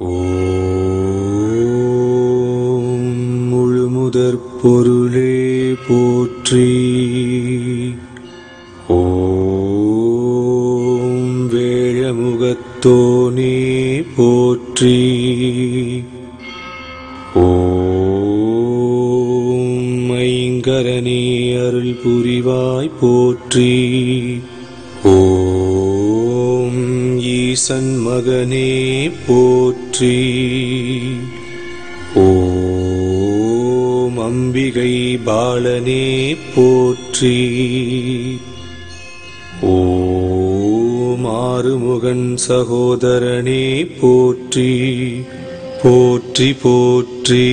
ஓம் முழுமுதற் பொருளே போற்றி ஓம் வேழமுகத்தோனே போற்றி ஓம் ஐங்கரனே அருள் புரிவாய் போற்றி ஓம் ஈசன் மகனே போற்றி ஓம் அம்பிகை பாலனே போற்றி ஓம் ஆறுமுகன் சகோதரனே போற்றி போற்றி போற்றி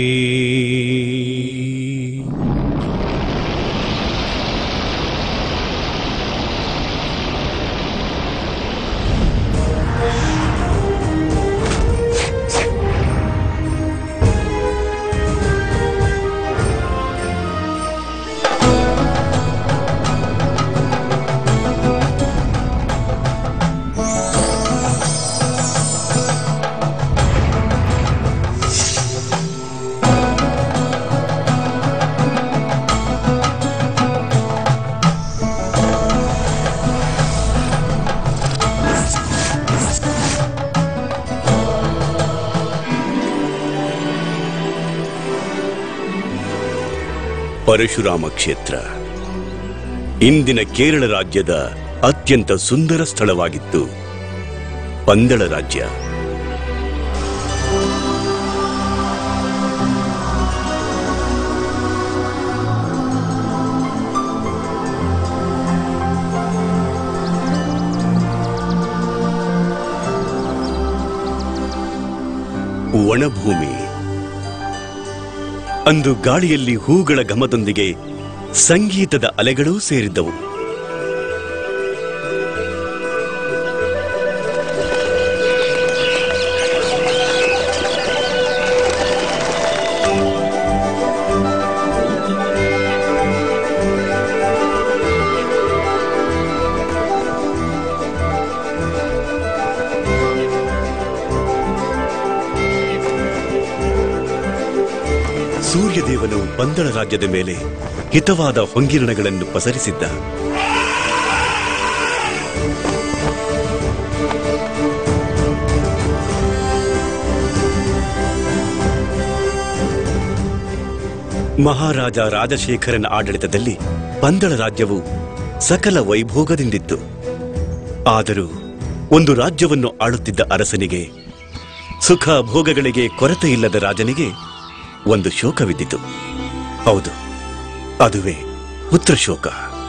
ಪರಶುರಾಮ ಕ್ಷೇತ್ರ ಇಂದಿನ ಕೇರಳ ರಾಜ್ಯದ ಅತ್ಯಂತ ಸುಂದರ ಸ್ಥಳವಾಗಿತ್ತು ಪಂದಳ ರಾಜ್ಯ ಒಣಭೂಮಿ ಅಂದು ಗಾಳಿಯಲ್ಲಿ ಹೂಗಳ ಘಮದೊಂದಿಗೆ ಸಂಗೀತದ ಅಲೆಗಳೂ ಸೇರಿದ್ದವು ಸೂರ್ಯದೇವನು ಪಂದಳ ರಾಜ್ಯದ ಮೇಲೆ ಹಿತವಾದ ಹೊಂಗಿರಣಗಳನ್ನು ಪಸರಿಸಿದ್ದ ಮಹಾರಾಜ ರಾಜಶೇಖರನ ಆಡಳಿತದಲ್ಲಿ ಪಂದಳ ರಾಜ್ಯವು ಸಕಲ ವೈಭೋಗದಿಂದಿತ್ತು ಆದರೂ ಒಂದು ರಾಜ್ಯವನ್ನು ಆಳುತ್ತಿದ್ದ ಅರಸನಿಗೆ ಸುಖ ಭೋಗಗಳಿಗೆ ಕೊರತೆ ಇಲ್ಲದ ರಾಜನಿಗೆ ಒಂದು ಶೋಕವಿದ್ದಿತು ಹೌದು ಅದುವೇ ಪುತ್ರ ಶೋಕ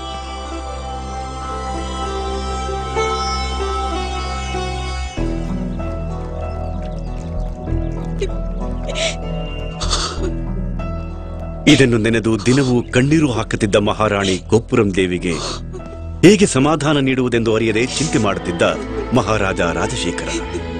ಇದನ್ನು ನೆನೆದು ದಿನವೂ ಕಣ್ಣೀರು ಹಾಕುತ್ತಿದ್ದ ಮಹಾರಾಣಿ ಗೋಪುರಂ ದೇವಿಗೆ ಹೇಗೆ ಸಮಾಧಾನ ನೀಡುವುದೆಂದು ಅರಿಯದೆ ಚಿಂತೆ ಮಾಡುತ್ತಿದ್ದ ಮಹಾರಾಜ ರಾಜಶೇಖರ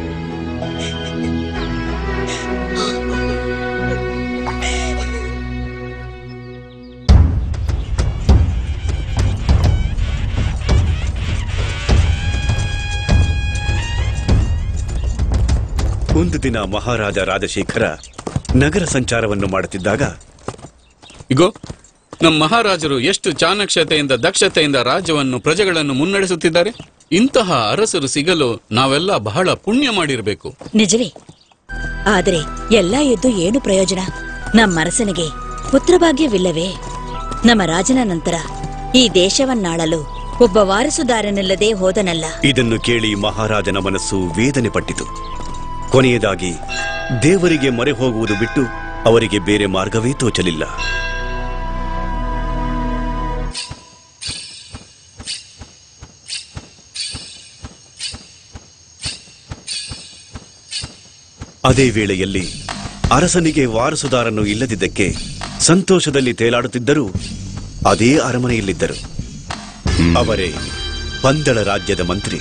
ಒಂದು ದಿನ ಮಹಾರಾಜ ರಾಜಶೇಖರ ನಗರ ಸಂಚಾರವನ್ನು ಮಾಡುತ್ತಿದ್ದಾಗ ಇಗೋ ನಮ್ಮ ಮಹಾರಾಜರು ಎಷ್ಟು ಚಾಣಕ್ಷತೆಯಿಂದ ದಕ್ಷತೆಯಿಂದ ರಾಜ್ಯವನ್ನು ಪ್ರಜೆಗಳನ್ನು ಮುನ್ನಡೆಸುತ್ತಿದ್ದಾರೆ ಇಂತಹ ಅರಸರು ಸಿಗಲು ನಾವೆಲ್ಲ ಬಹಳ ಪುಣ್ಯ ಮಾಡಿರಬೇಕು ನಿಜವೇ ಆದರೆ ಎಲ್ಲ ಇದ್ದು ಏನು ಪ್ರಯೋಜನ ನಮ್ಮ ಅರಸನಿಗೆ ಪುತ್ರಭಾಗ್ಯವಿಲ್ಲವೇ ನಮ್ಮ ರಾಜನ ನಂತರ ಈ ದೇಶವನ್ನಾಳಲು ಒಬ್ಬ ವಾರಸುದಾರನಿಲ್ಲದೆ ಹೋದನಲ್ಲ ಇದನ್ನು ಕೇಳಿ ಮಹಾರಾಜನ ಮನಸ್ಸು ವೇದನೆ ಪಟ್ಟಿತು ಕೊನೆಯದಾಗಿ ದೇವರಿಗೆ ಮೊರೆ ಹೋಗುವುದು ಬಿಟ್ಟು ಅವರಿಗೆ ಬೇರೆ ಮಾರ್ಗವೇ ತೋಚಲಿಲ್ಲ ಅದೇ ವೇಳೆಯಲ್ಲಿ ಅರಸನಿಗೆ ವಾರಸುದಾರನು ಇಲ್ಲದಿದ್ದಕ್ಕೆ ಸಂತೋಷದಲ್ಲಿ ತೇಲಾಡುತ್ತಿದ್ದರೂ ಅದೇ ಅರಮನೆಯಲ್ಲಿದ್ದರು ಅವರೇ ಪಂದಳ ರಾಜ್ಯದ ಮಂತ್ರಿ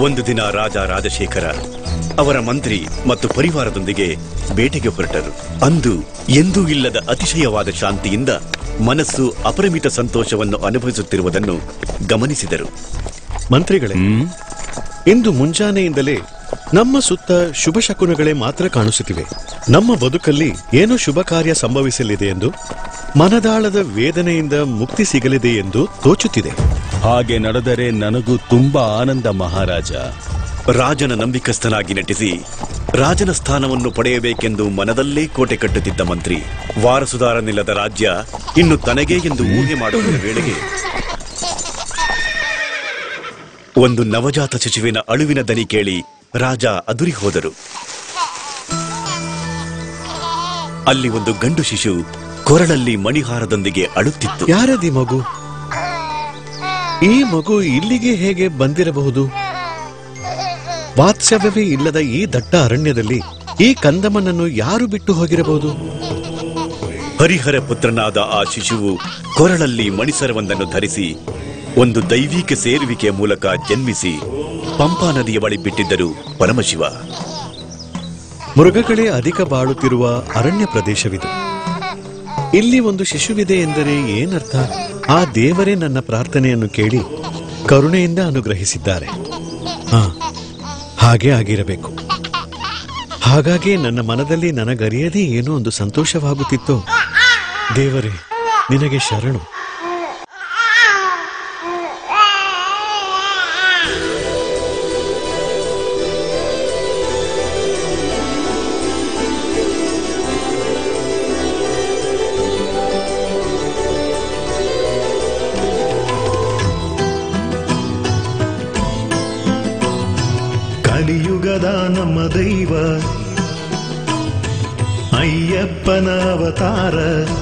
ಒಂದು ದಿನ ರಾಜ ರಾಜಶೇಖರ ಅವರ ಮಂತ್ರಿ ಮತ್ತು ಪರಿವಾರದೊಂದಿಗೆ ಬೇಟೆಗೆ ಹೊರಟರು ಅಂದು ಎಂದೂ ಇಲ್ಲದ ಅತಿಶಯವಾದ ಶಾಂತಿಯಿಂದ ಮನಸ್ಸು ಅಪರಿಮಿತ ಸಂತೋಷವನ್ನು ಅನುಭವಿಸುತ್ತಿರುವುದನ್ನು ಗಮನಿಸಿದರು ಮಂತ್ರಿಗಳೇ ಇಂದು ಮುಂಜಾನೆಯಿಂದಲೇ ನಮ್ಮ ಸುತ್ತ ಶುಭ ಶಕುನಗಳೇ ಮಾತ್ರ ಕಾಣಿಸುತ್ತಿವೆ ನಮ್ಮ ಬದುಕಲ್ಲಿ ಏನೋ ಶುಭ ಕಾರ್ಯ ಸಂಭವಿಸಲಿದೆ ಎಂದು ಮನದಾಳದ ವೇದನೆಯಿಂದ ಮುಕ್ತಿ ಸಿಗಲಿದೆ ಎಂದು ತೋಚುತ್ತಿದೆ ಹಾಗೆ ನಡೆದರೆ ನನಗೂ ತುಂಬಾ ಆನಂದ ಮಹಾರಾಜ ರಾಜನ ನಂಬಿಕಸ್ಥನಾಗಿ ನಟಿಸಿ ರಾಜನ ಸ್ಥಾನವನ್ನು ಪಡೆಯಬೇಕೆಂದು ಮನದಲ್ಲೇ ಕೋಟೆ ಕಟ್ಟುತ್ತಿದ್ದ ಮಂತ್ರಿ ವಾರಸುದಾರನಿಲ್ಲದ ರಾಜ್ಯ ಇನ್ನು ತನಗೇ ಎಂದು ಊಹೆ ಮಾಡುವ ವೇಳೆಗೆ ಒಂದು ನವಜಾತ ಶಿಶುವಿನ ಅಳುವಿನ ದನಿ ಕೇಳಿ ರಾಜ ಅದುರಿ ಹೋದರು ಅಲ್ಲಿ ಒಂದು ಗಂಡು ಶಿಶು ಕೊರಳಲ್ಲಿ ಮಣಿಹಾರದೊಂದಿಗೆ ಅಳುತ್ತಿತ್ತು ಯಾರದಿ ಮಗು ಈ ಮಗು ಇಲ್ಲಿಗೆ ಹೇಗೆ ಬಂದಿರಬಹುದು ವಾತ್ಸವ್ಯವೇ ಇಲ್ಲದ ಈ ದಟ್ಟ ಅರಣ್ಯದಲ್ಲಿ ಈ ಕಂದಮ್ಮನನ್ನು ಯಾರು ಬಿಟ್ಟು ಹೋಗಿರಬಹುದು ಹರಿಹರ ಪುತ್ರನಾದ ಆ ಶಿಶುವು ಕೊರಳಲ್ಲಿ ಮಣಿಸರವೊಂದನ್ನು ಧರಿಸಿ ಒಂದು ದೈವಿಕ ಸೇರುವಿಕೆಯ ಮೂಲಕ ಜನ್ಮಿಸಿ ಪಂಪಾ ನದಿಯ ಬಳಿ ಬಿಟ್ಟಿದ್ದರು ಪರಮಶಿವ ಮೃಗಗಳೇ ಅಧಿಕ ಬಾಳುತ್ತಿರುವ ಅರಣ್ಯ ಪ್ರದೇಶವಿದು ಇಲ್ಲಿ ಒಂದು ಶಿಶುವಿದೆ ಎಂದರೆ ಏನರ್ಥ ಆ ದೇವರೇ ನನ್ನ ಪ್ರಾರ್ಥನೆಯನ್ನು ಕೇಳಿ ಕರುಣೆಯಿಂದ ಅನುಗ್ರಹಿಸಿದ್ದಾರೆ ಹಾ ಹಾಗೆ ಆಗಿರಬೇಕು ಹಾಗಾಗಿ ನನ್ನ ಮನದಲ್ಲಿ ನನಗರಿಯದೇ ಏನೋ ಒಂದು ಸಂತೋಷವಾಗುತ್ತಿತ್ತು ದೇವರೇ ನಿನಗೆ ಶರಣು ಕಲಿಯುಗದ ನಮ್ಮ ದೈವ ಅಯ್ಯಪ್ಪನ ಅವತಾರ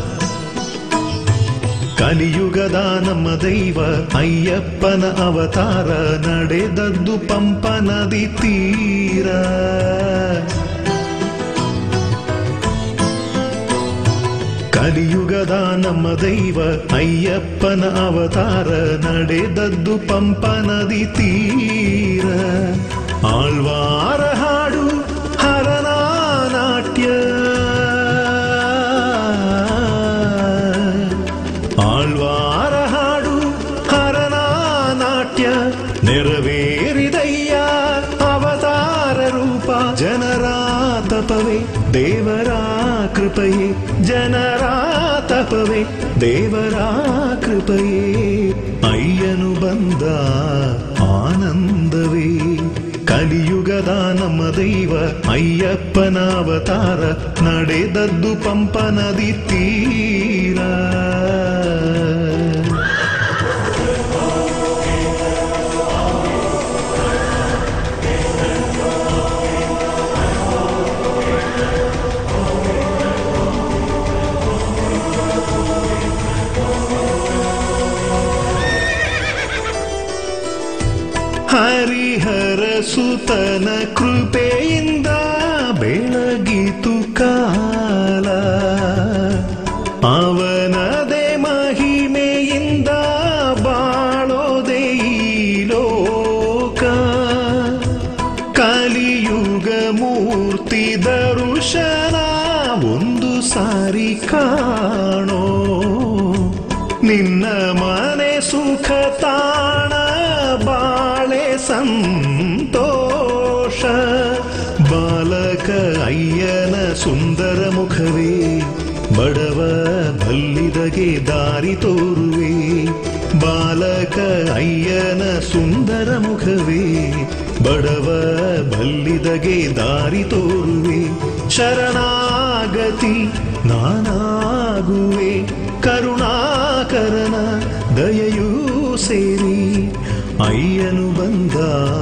ಕಲಿಯುಗದ ನಮ್ಮ ದೈವ ಅಯ್ಯಪ್ಪನ ಅವತಾರ ನಡೆದದ್ದು ಪಂಪ ನದಿ ತೀರ ಕಲಿಯುಗದ ನಮ್ಮ ದೈವ ಅಯ್ಯಪ್ಪನ ಅವತಾರ ನಡೆದದ್ದು ಪಂಪ ನದಿ ತೀರ ಆಳ್ವಾರ ಹಾಡು ಹರನ ನಾಟ್ಯ ಆಳ್ವಾರ ಹಾಡು ಹರನ ನಾಟ್ಯ ನೆರವೇರಿದಯ್ಯ ಅವತಾರ ರೂಪ ಜನರ ತಪವೇ ದೇವರ ಕೃಪಯೇ ಜನರ ತಪವೇ ದೇವರ ಕೃಪಯೇ ಅಯ್ಯನು ಬಂದ ಆನಂದವೇ ಕಲಿಯುಗದ ನಮ್ಮ ದೈವ ಅಯ್ಯಪ್ಪನ ಅವತಾರ ನಡೆದದ್ದು ಪಂಪ ನದಿ ತೀರ ಹರಿಹರ ಸುತನ ಕೃಪೆಯಿಂದ ಬೆಳಗಿತು ಕಾಲ ಅವನದೇ ಮಹಿಮೆಯಿಂದ ಬಾಳೋದೆ ಈ ಲೋಕ ಕಲಿಯುಗ ಮೂರ್ತಿ ದರುಶನ ಒಂದು ಸಾರಿ ಕಾಣೋ ನಿನ್ನ ಮನೆ ಸುಖ ತಾಣ ಬಾಳೆ ಸಂತೋಷ ಬಾಲಕ ಅಯ್ಯನ ಸುಂದರ ಮುಖವೇ ಬಡವ ಬಲ್ಲಿದಗೆ ದಾರಿ ತೋರುವೆ ಬಾಲಕ ಅಯ್ಯನ ಸುಂದರ ಮುಖವೇ ಬಡವ ಬಲ್ಲಿದಗೆ ದಾರಿ ತೋರುವೆ ಶರಣಾಗತಿ ನಾನಾಗುವೆ ಕರುಣಾಕರನ ದಯೆಯೂ ಸೇರಿ ಅಯ್ಯನು ಬಂದ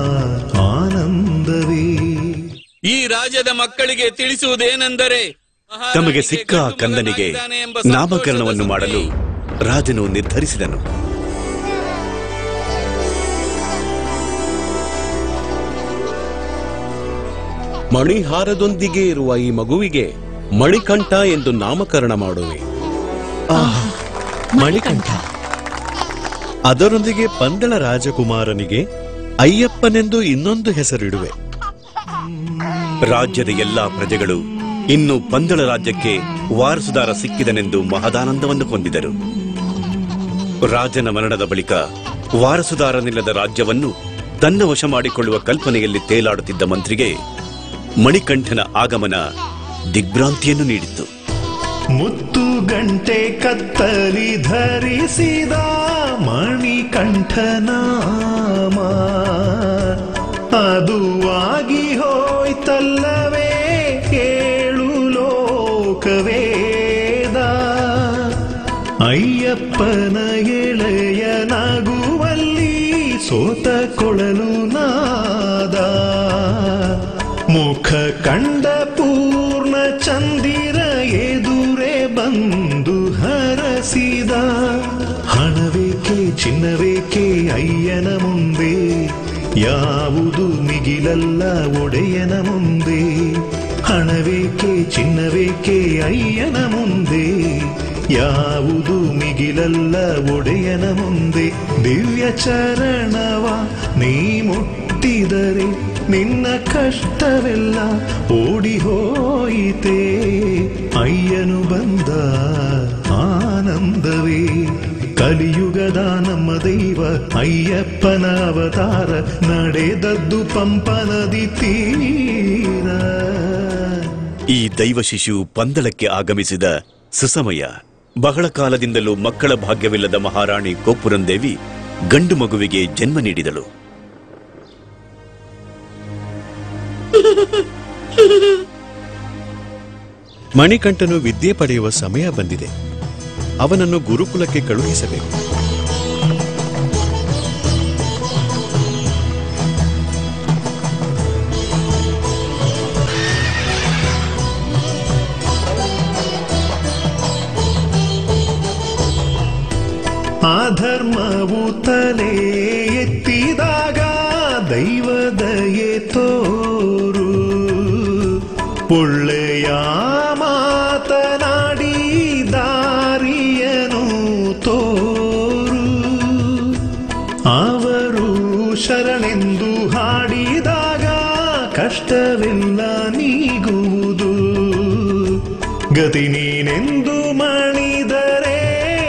ಆನಂದವೇ ಈ ರಾಜ್ಯದ ಮಕ್ಕಳಿಗೆ ತಿಳಿಸುವುದೇನೆಂದರೆ ತಮಗೆ ಸಿಕ್ಕ ಆ ಗಂಡು ಕಂದನಿಗೆ ಮಗನಾಗಿದ್ದಾನೆ ಎಂಬ ನಾಮಕರಣವನ್ನು ಸಂತೋಷದ ಮಾಡಲು ಸುದ್ದಿ. ರಾಜನು ನಿರ್ಧರಿಸಿದನು ಮಣಿಹಾರದೊಂದಿಗೆ ಇರುವ ಈ ಮಗುವಿಗೆ ಮಣಿಕಂಠ ಎಂದು ನಾಮಕರಣ ಮಾಡುವೆ ಮಣಿಕಂಠ ಅದರೊಂದಿಗೆ ಪಂದಳ ರಾಜಕುಮಾರನಿಗೆ ಅಯ್ಯಪ್ಪನೆಂದು ಇನ್ನೊಂದು ಹೆಸರಿಡುವೆ ರಾಜ್ಯದ ಎಲ್ಲಾ ಪ್ರಜೆಗಳು ಇನ್ನು ಪಂದಳ ರಾಜ್ಯಕ್ಕೆ ವಾರಸುದಾರ ಸಿಕ್ಕಿದನೆಂದು ಮಹದಾನಂದವನ್ನು ಹೊಂದಿದರು ರಾಜನ ಮರಣದ ಬಳಿಕ ವಾರಸುದಾರನಿಲ್ಲದ ರಾಜ್ಯವನ್ನು ತನ್ನ ವಶ ಮಾಡಿಕೊಳ್ಳುವ ಕಲ್ಪನೆಯಲ್ಲಿ ತೇಲಾಡುತ್ತಿದ್ದ ಮಂತ್ರಿಗೆ ಮಣಿಕಂಠನ ಆಗಮನ ದಿಗ್ಭ್ರಾಂತಿಯನ್ನು ನೀಡಿತ್ತು ಮುತ್ತು ಗಂಟೆ ಕತ್ತರಿ ಧರಿಸಿದ ಮಣಿಕಂಠನಾಮ ಅದುವಾಗಿ ಹೋಯ್ತಲ್ಲವೇ ಏಳು ಲೋಕವೇದ ಅಯ್ಯಪ್ಪನ ಎಳೆಯನಾಗುವಲ್ಲಿ ಸೋತ ಕೊಳಲು ನಾದ ಮುಖ ಕಂಡ ಪೂರ್ಣ ಚಂದಿರ ಎದುರೇ ಬಂದು ಹರಸಿದ ಹಣವೇಕೆ ಚಿನ್ನವೇಕೆ ಅಯ್ಯನ ಮುಂದೆ ಯಾವುದು ಮಿಗಿಲಲ್ಲ ಒಡೆಯನ ಮುಂದೆ ಹಣವೇಕೆ ಚಿನ್ನವೇಕೆ ಅಯ್ಯನ ಮುಂದೆ ಯಾವುದು ಮಿಗಿಲಲ್ಲ ಒಡೆಯನ ಮುಂದೆ ದಿವ್ಯ ಚರಣವ ನೀ ಮುಟ್ಟಿದರೆ ನಿನ್ನ ಕಷ್ಟವೆಲ್ಲ ಓಡಿ ಹೋಯಿತೆ ಅಯ್ಯನು ಬಂದ ಆನಂದವೇ ಕಲಿಯುಗದ ನಮ್ಮ ದೈವ ಅಯ್ಯಪ್ಪನ ಅವತಾರ ನಡೆದದ್ದು ಪಂಪನದಿ ತೀರ ಈ ದೈವ ಶಿಶು ಪಂದಳಕ್ಕೆ ಆಗಮಿಸಿದ ಸುಸಮಯ ಬಹಳ ಕಾಲದಿಂದಲೂ ಮಕ್ಕಳ ಭಾಗ್ಯವಿಲ್ಲದ ಮಹಾರಾಣಿ ಕೋಪುರಂದೇವಿ ಗಂಡು ಮಗುವಿಗೆ ಜನ್ಮ ನೀಡಿದಳು ಮಣಿಕಂಠನು ವಿದ್ಯೆ ಪಡೆಯುವ ಸಮಯ ಬಂದಿದೆ ಅವನನ್ನು ಗುರುಕುಲಕ್ಕೆ ಕಳುಹಿಸಬೇಕು ಅಧರ್ಮವು ತಲೆ ಎತ್ತಿದಾಗ ದೈವದಯೆ ತೋರು ಒಳ್ಳೆಯ ಮಾತನಾಡಿ ದಾರಿಯನು ತೋರು ಅವರು ಶರಣೆಂದು ಹಾಡಿದಾಗ ಕಷ್ಟವೆಲ್ಲ ನೀಗುವುದು ಗತಿ ನೀನೆಂದು ಮಣಿದರೆ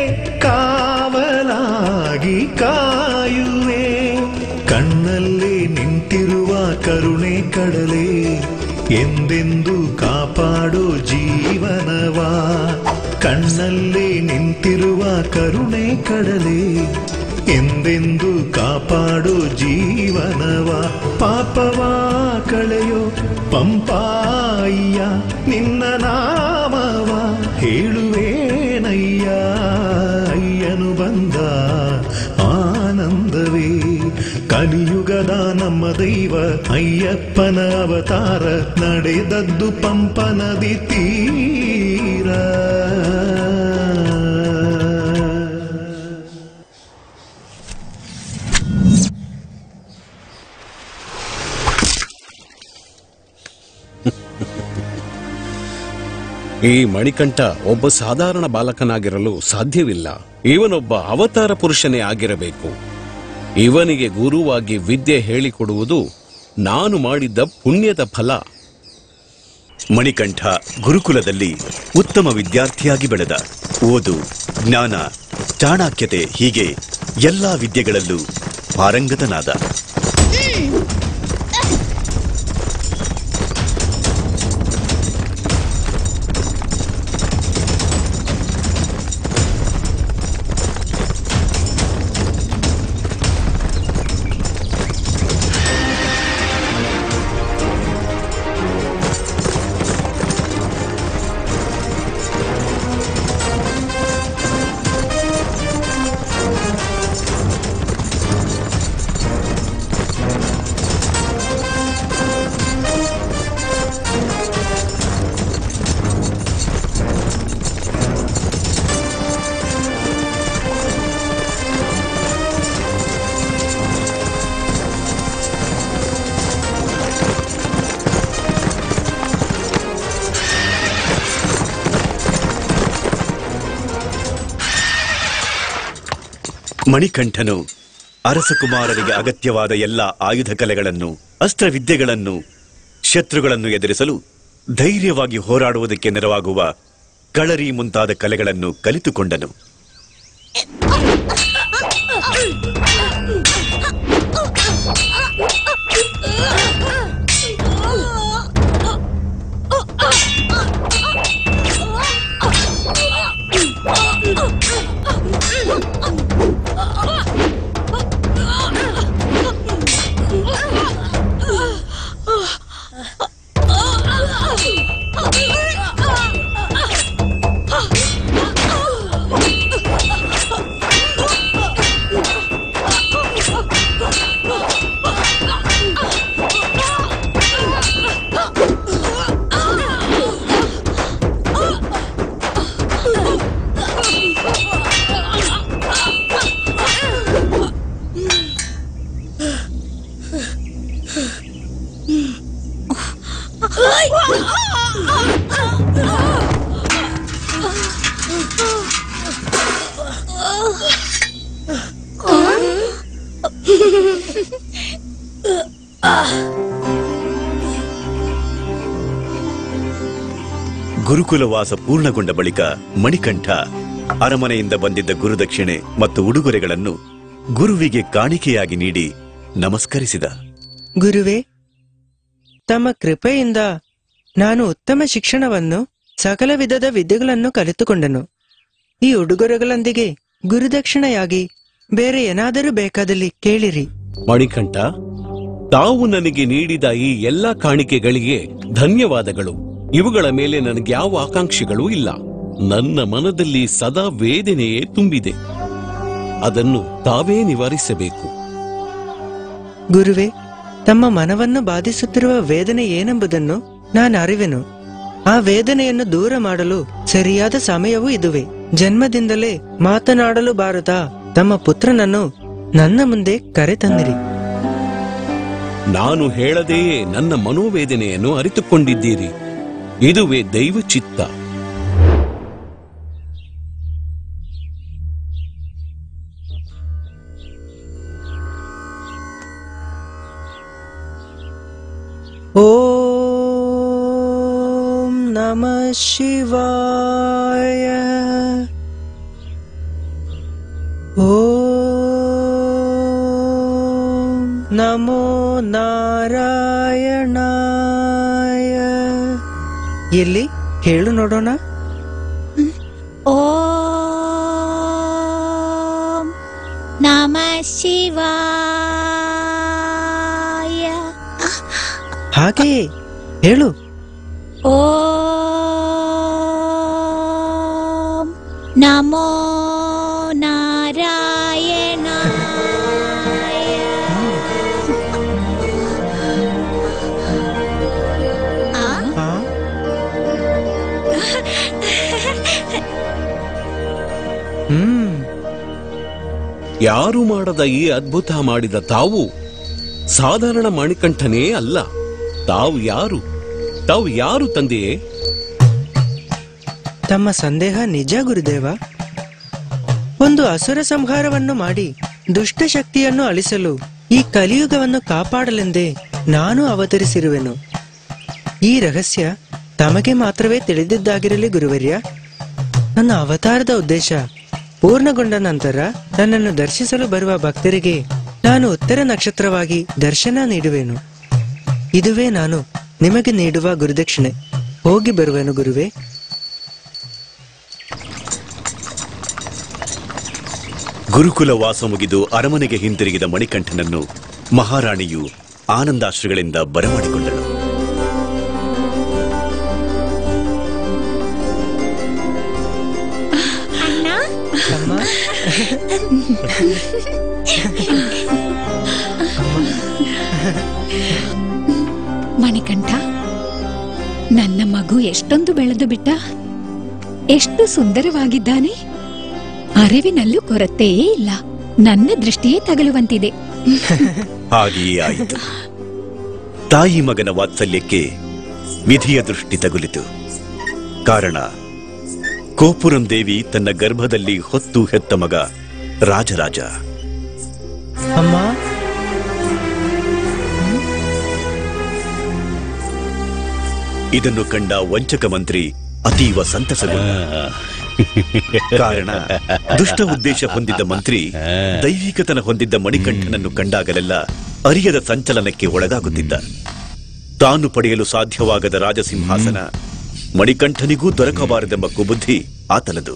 ಕಾವಲಾಗಿ ಕಾಯುವೆ ಕಣ್ಣಲ್ಲಿ ನಿಂತಿರುವ ಕರುಣೆ ಕಡಲೆ ಎಂದೆಂದು ಕಾಪಾಡೋ ಜೀವನವಾ ಕಣ್ಣಲ್ಲಿ ನಿಂತಿರುವ ಕರುಣೆ ಕಡಲೆ ಎಂದೆಂದು ಕಾಪಾಡೋ ಜೀವನವ ಪಾಪವಾ ಕಳೆಯೋ ಪಂಪಾಯ್ಯ ನಿನ್ನ ನಾಮವ ಹೇಳುವೇನಯ್ಯ ಅಯ್ಯನು ಬಂದ ಆನಂದವೇ ಕಲಿಯುಗದ ನಮ್ಮ ದೈವ ಅಯ್ಯಪ್ಪನ ಅವತಾರ ನಡೆದದ್ದು ಪಂಪನದಿ ತೀರ ಈ ಮಣಿಕಂಠ ಒಬ್ಬ ಸಾಧಾರಣ ಬಾಲಕನಾಗಿರಲು ಸಾಧ್ಯವಿಲ್ಲ ಇವನೊಬ್ಬ ಅವತಾರ ಪುರುಷನೇ ಆಗಿರಬೇಕು ಇವನಿಗೆ ಗುರುವಾಗಿ ವಿದ್ಯೆ ಹೇಳಿಕೊಡುವುದು ನಾನು ಮಾಡಿದ್ದ ಪುಣ್ಯದ ಫಲ ಮಣಿಕಂಠ ಗುರುಕುಲದಲ್ಲಿ ಉತ್ತಮ ವಿದ್ಯಾರ್ಥಿಯಾಗಿ ಬೆಳೆದ ಓದು ಜ್ಞಾನ ಚಾಣಾಕ್ಯತೆ ಹೀಗೆ ಎಲ್ಲಾ ವಿದ್ಯೆಗಳಲ್ಲೂ ಪಾರಂಗತನಾದ ಮಣಿಕಂಠನು ಅರಸಕುಮಾರರಿಗೆ ಅಗತ್ಯವಾದ ಎಲ್ಲ ಆಯುಧ ಕಲೆಗಳನ್ನು ಅಸ್ತ್ರವಿದ್ಯೆಗಳನ್ನು ಶತ್ರುಗಳನ್ನು ಎದುರಿಸಲು ಧೈರ್ಯವಾಗಿ ಹೋರಾಡುವುದಕ್ಕೆ ನೆರವಾಗುವ ಕಳರಿ ಮುಂತಾದ ಕಲೆಗಳನ್ನು ಕಲಿತುಕೊಂಡನು ಗುರುಕುಲವಾಸ ಪೂರ್ಣಗೊಂಡ ಬಳಿಕ ಮಣಿಕಂಠ ಅರಮನೆಯಿಂದ ಬಂದಿದ್ದ ಗುರುದಕ್ಷಿಣೆ ಮತ್ತು ಉಡುಗೊರೆಗಳನ್ನು ಗುರುವಿಗೆ ಕಾಣಿಕೆಯಾಗಿ ನೀಡಿ ನಮಸ್ಕರಿಸಿದ ಗುರುವೇ ತಮ್ಮ ಕೃಪೆಯಿಂದ ನಾನು ಉತ್ತಮ ಶಿಕ್ಷಣವನ್ನು ಸಕಲ ವಿಧದ ವಿದ್ಯೆಗಳನ್ನು ಕಲಿತುಕೊಂಡನು ಈ ಉಡುಗೊರೆಗಳೊಂದಿಗೆ ಗುರುದಕ್ಷಿಣೆಯಾಗಿ ಬೇರೆ ಏನಾದರೂ ಬೇಕಾದಲ್ಲಿ ಕೇಳಿರಿ ಮಣಿಕಂಠ ತಾವು ನನಗೆ ನೀಡಿದ ಈ ಎಲ್ಲಾ ಕಾಣಿಕೆಗಳಿಗೆ ಧನ್ಯವಾದಗಳು ಇವುಗಳ ಮೇಲೆ ನನಗೆ ಯಾವ ಆಕಾಂಕ್ಷೆಗಳೂ ಇಲ್ಲ ನನ್ನ ಮನದಲ್ಲಿ ಸದಾ ವೇದನೆಯೇ ತುಂಬಿದೆ ಅದನ್ನು ತಾವೇ ನಿವಾರಿಸಬೇಕು ಗುರುವೇ ತಮ್ಮ ಮನವನ್ನು ಬಾಧಿಸುತ್ತಿರುವ ವೇದನೆ ಏನೆಂಬುದನ್ನು ನಾನು ಅರಿವೆನು ಆ ವೇದನೆಯನ್ನು ದೂರ ಮಾಡಲು ಸರಿಯಾದ ಸಮಯವೂ ಇದುವೆ ಜನ್ಮದಿಂದಲೇ ಮಾತನಾಡಲು ಬಾರದ ತಮ್ಮ ಪುತ್ರನನ್ನು ನನ್ನ ಮುಂದೆ ಕರೆತಂದಿರಿ ನಾನು ಹೇಳದೆಯೇ ನನ್ನ ಮನೋವೇದನೆಯನ್ನು ಅರಿತುಕೊಂಡಿದ್ದೀರಿ ಇದುವೇ ದೈವ ಚಿತ್ತ ಓಂ ನಮಃ ಶಿವಾಯ ಓಂ ನಮೋ ನಾರಾಯಣಾಯ ಎಲ್ಲಿ ಹೇಳು ನೋಡೋಣ ಓಂ ನಮಃ ಶಿವಾಯ ಹಾಗೆಯೇ ಹೇಳು ಓಂ ನಮೋ ನಾರಾಯಣ ಹಾ ಹ್ಮ್ ಯಾರು ಮಾಡದ ಈ ಅದ್ಭುತ ಮಾಡಿದ ತಾವು ಸಾಧಾರಣ ಮಣಿಕಂಠನೇ ಅಲ್ಲ ತಾವು ಯಾರು ತಾವು ಯಾರು ತಂದೆಯೇ ತಮ್ಮ ಸಂದೇಹ ನಿಜ ಗುರುದೇವ ಒಂದು ಅಸುರ ಸಂಹಾರವನ್ನು ಮಾಡಿ ದುಷ್ಟ ಶಕ್ತಿಯನ್ನು ಅಳಿಸಲು ಈ ಕಲಿಯುಗವನ್ನು ಕಾಪಾಡಲೆಂದೇ ನಾನು ಅವತರಿಸಿರುವೆನು ಈ ರಹಸ್ಯ ತಮಗೆ ಮಾತ್ರವೇ ತಿಳಿದಿದ್ದಾಗಿರಲಿ ಗುರುವರ್ಯ ನನ್ನ ಅವತಾರದ ಉದ್ದೇಶ ಪೂರ್ಣಗೊಂಡ ನಂತರ ನನ್ನನ್ನು ದರ್ಶಿಸಲು ಬರುವ ಭಕ್ತರಿಗೆ ನಾನು ಉತ್ತರ ನಕ್ಷತ್ರವಾಗಿ ದರ್ಶನ ನೀಡುವೆನು ಇದುವೇ ನಾನು ನಿಮಗೆ ನೀಡುವ ಗುರುದಕ್ಷಿಣೆ ಹೋಗಿ ಬರುವೆನು ಗುರುವೇ ಗುರುಕುಲ ವಾಸ ಮುಗಿದು ಅರಮನೆಗೆ ಹಿಂತಿರುಗಿದ ಮಣಿಕಂಠನನ್ನು ಮಹಾರಾಣಿಯು ಆನಂದಾಶ್ರುಗಳಿಂದ ಬರಮಾಡಿಕೊಂಡಳು ಅಣ್ಣ ಅಮ್ಮ ಮಣಿಕಂಠ ನನ್ನ ಮಗು ಎಷ್ಟೊಂದು ಬೆಳೆದು ಬಿಟ್ಟ ಎಷ್ಟು ಸುಂದರವಾಗಿದ್ದಾನೆ ಅರಿವಿನಲ್ಲೂ ಕೊರತೆಯೇ ಇಲ್ಲ ನನ್ನ ದೃಷ್ಟಿಯೇ ತಗಲುವಂತಿದೆ ಹಾಗೆಯೇ ಆಯಿತು ತಾಯಿ ಮಗನ ವಾತ್ಸಲ್ಯಕ್ಕೆ ವಿಧಿಯ ದೃಷ್ಟಿ ತಗುಲಿತು ಕಾರಣ ಕೋಪುರಂ ದೇವಿ ತನ್ನ ಗರ್ಭದಲ್ಲಿ ಹೊತ್ತು ಹೆತ್ತ ಮಗ ರಾಜರಾಜ ಅಮ್ಮ ಇದನ್ನು ಕಂಡ ವಂಚಕ ಮಂತ್ರಿ ಅತೀವ ಸಂತಸಗೊಂಡ ಕಾರಣ ದುಷ್ಟ ಉದ್ದೇಶ ಹೊಂದಿದ್ದ ಮಂತ್ರಿ ದೈವಿಕತನ ಹೊಂದಿದ್ದ ಮಣಿಕಂಠನನ್ನು ಕಂಡಾಗಲೆಲ್ಲ ಅರಿಯದ ಸಂಚಲನಕ್ಕೆ ಒಳಗಾಗುತ್ತಿದ್ದ ತಾನು ಪಡೆಯಲು ಸಾಧ್ಯವಾಗದ ರಾಜಸಿಂಹಾಸನ ಮಣಿಕಂಠನಿಗೂ ದೊರಕಬಾರದೆಂಬ ಕುಬುದ್ಧಿ ಆತನದು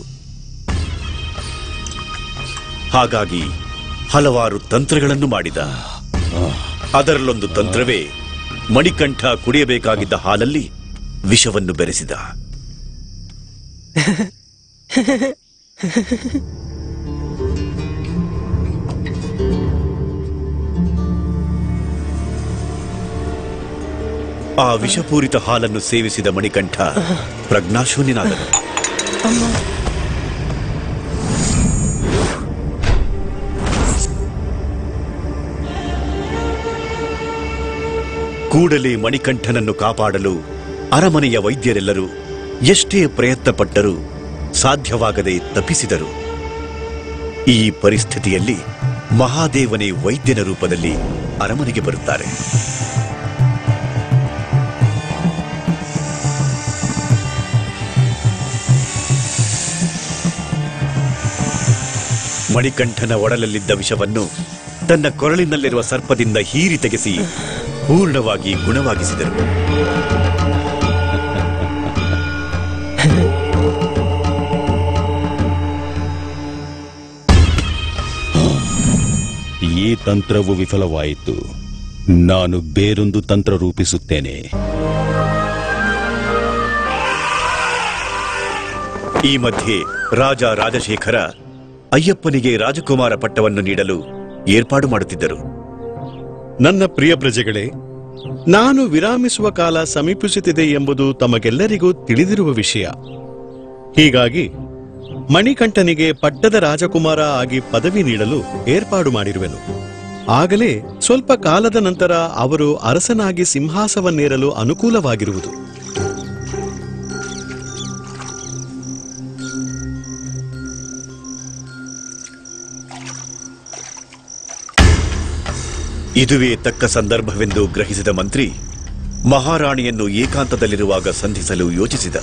ಹಾಗಾಗಿ ಹಲವಾರು ತಂತ್ರಗಳನ್ನು ಮಾಡಿದ ಅದರಲ್ಲೊಂದು ತಂತ್ರವೇ ಮಣಿಕಂಠ ಕುಡಿಯಬೇಕಾಗಿದ್ದ ಹಾಲಲ್ಲಿ ವಿಷವನ್ನು ಬೆರೆಸಿದ ಆ ವಿಷಪೂರಿತ ಹಾಲನ್ನು ಸೇವಿಸಿದ ಮಣಿಕಂಠ ಪ್ರಜ್ಞಾಶೂನ್ಯನಾದನು ಕೂಡಲೇ ಮಣಿಕಂಠನನ್ನು ಕಾಪಾಡಲು ಅರಮನೆಯ ವೈದ್ಯರೆಲ್ಲರೂ ಎಷ್ಟೇ ಪ್ರಯತ್ನ ಪಟ್ಟರೂ ಸಾಧ್ಯವಾಗದೆ ತಪ್ಪಿಸಿದರು ಈ ಪರಿಸ್ಥಿತಿಯಲ್ಲಿ ಮಹಾದೇವನೇ ವೈದ್ಯನ ರೂಪದಲ್ಲಿ ಅರಮನೆಗೆ ಬರುತ್ತಾರೆ ಮಣಿಕಂಠನ ಒಡಲಲ್ಲಿದ್ದ ವಿಷವನ್ನು ತನ್ನ ಕೊರಳಿನಲ್ಲಿರುವ ಸರ್ಪದಿಂದ ಹೀರಿ ತೆಗೆಸಿ ಪೂರ್ಣವಾಗಿ ಗುಣವಾಗಿಸಿದರು ಈ ತಂತ್ರವು ವಿಫಲವಾಯಿತು ನಾನು ಬೇರೊಂದು ತಂತ್ರ ರೂಪಿಸುತ್ತೇನೆ ಈ ಮಧ್ಯೆ ರಾಜ ರಾಜಶೇಖರ ಅಯ್ಯಪ್ಪನಿಗೆ ರಾಜಕುಮಾರ ಪಟ್ಟವನ್ನು ನೀಡಲು ಏರ್ಪಾಡು ಮಾಡುತ್ತಿದ್ದರು ನನ್ನ ಪ್ರಿಯ ಪ್ರಜೆಗಳೇ ನಾನು ವಿರಾಮಿಸುವ ಕಾಲ ಸಮೀಪಿಸುತ್ತಿದೆ ಎಂಬುದು ತಮಗೆಲ್ಲರಿಗೂ ತಿಳಿದಿರುವ ವಿಷಯ ಹೀಗಾಗಿ ಮಣಿಕಂಠನಿಗೆ ಪಟ್ಟದ ರಾಜಕುಮಾರ ಆಗಿ ಪದವಿ ನೀಡಲು ಏರ್ಪಾಡು ಮಾಡಿರುವೆನು ಆಗಲೇ ಸ್ವಲ್ಪ ಕಾಲದ ನಂತರ ಅವರು ಅರಸನಾಗಿ ಸಿಂಹಾಸವನ್ನೇರಲು ಅನುಕೂಲವಾಗಿರುವುದು ಇದುವೇ ತಕ್ಕ ಸಂದರ್ಭವೆಂದು ಗ್ರಹಿಸಿದ ಮಂತ್ರಿ ಮಹಾರಾಣಿಯನ್ನು ಏಕಾಂತದಲ್ಲಿರುವಾಗ ಸಂಧಿಸಲು ಯೋಚಿಸಿದ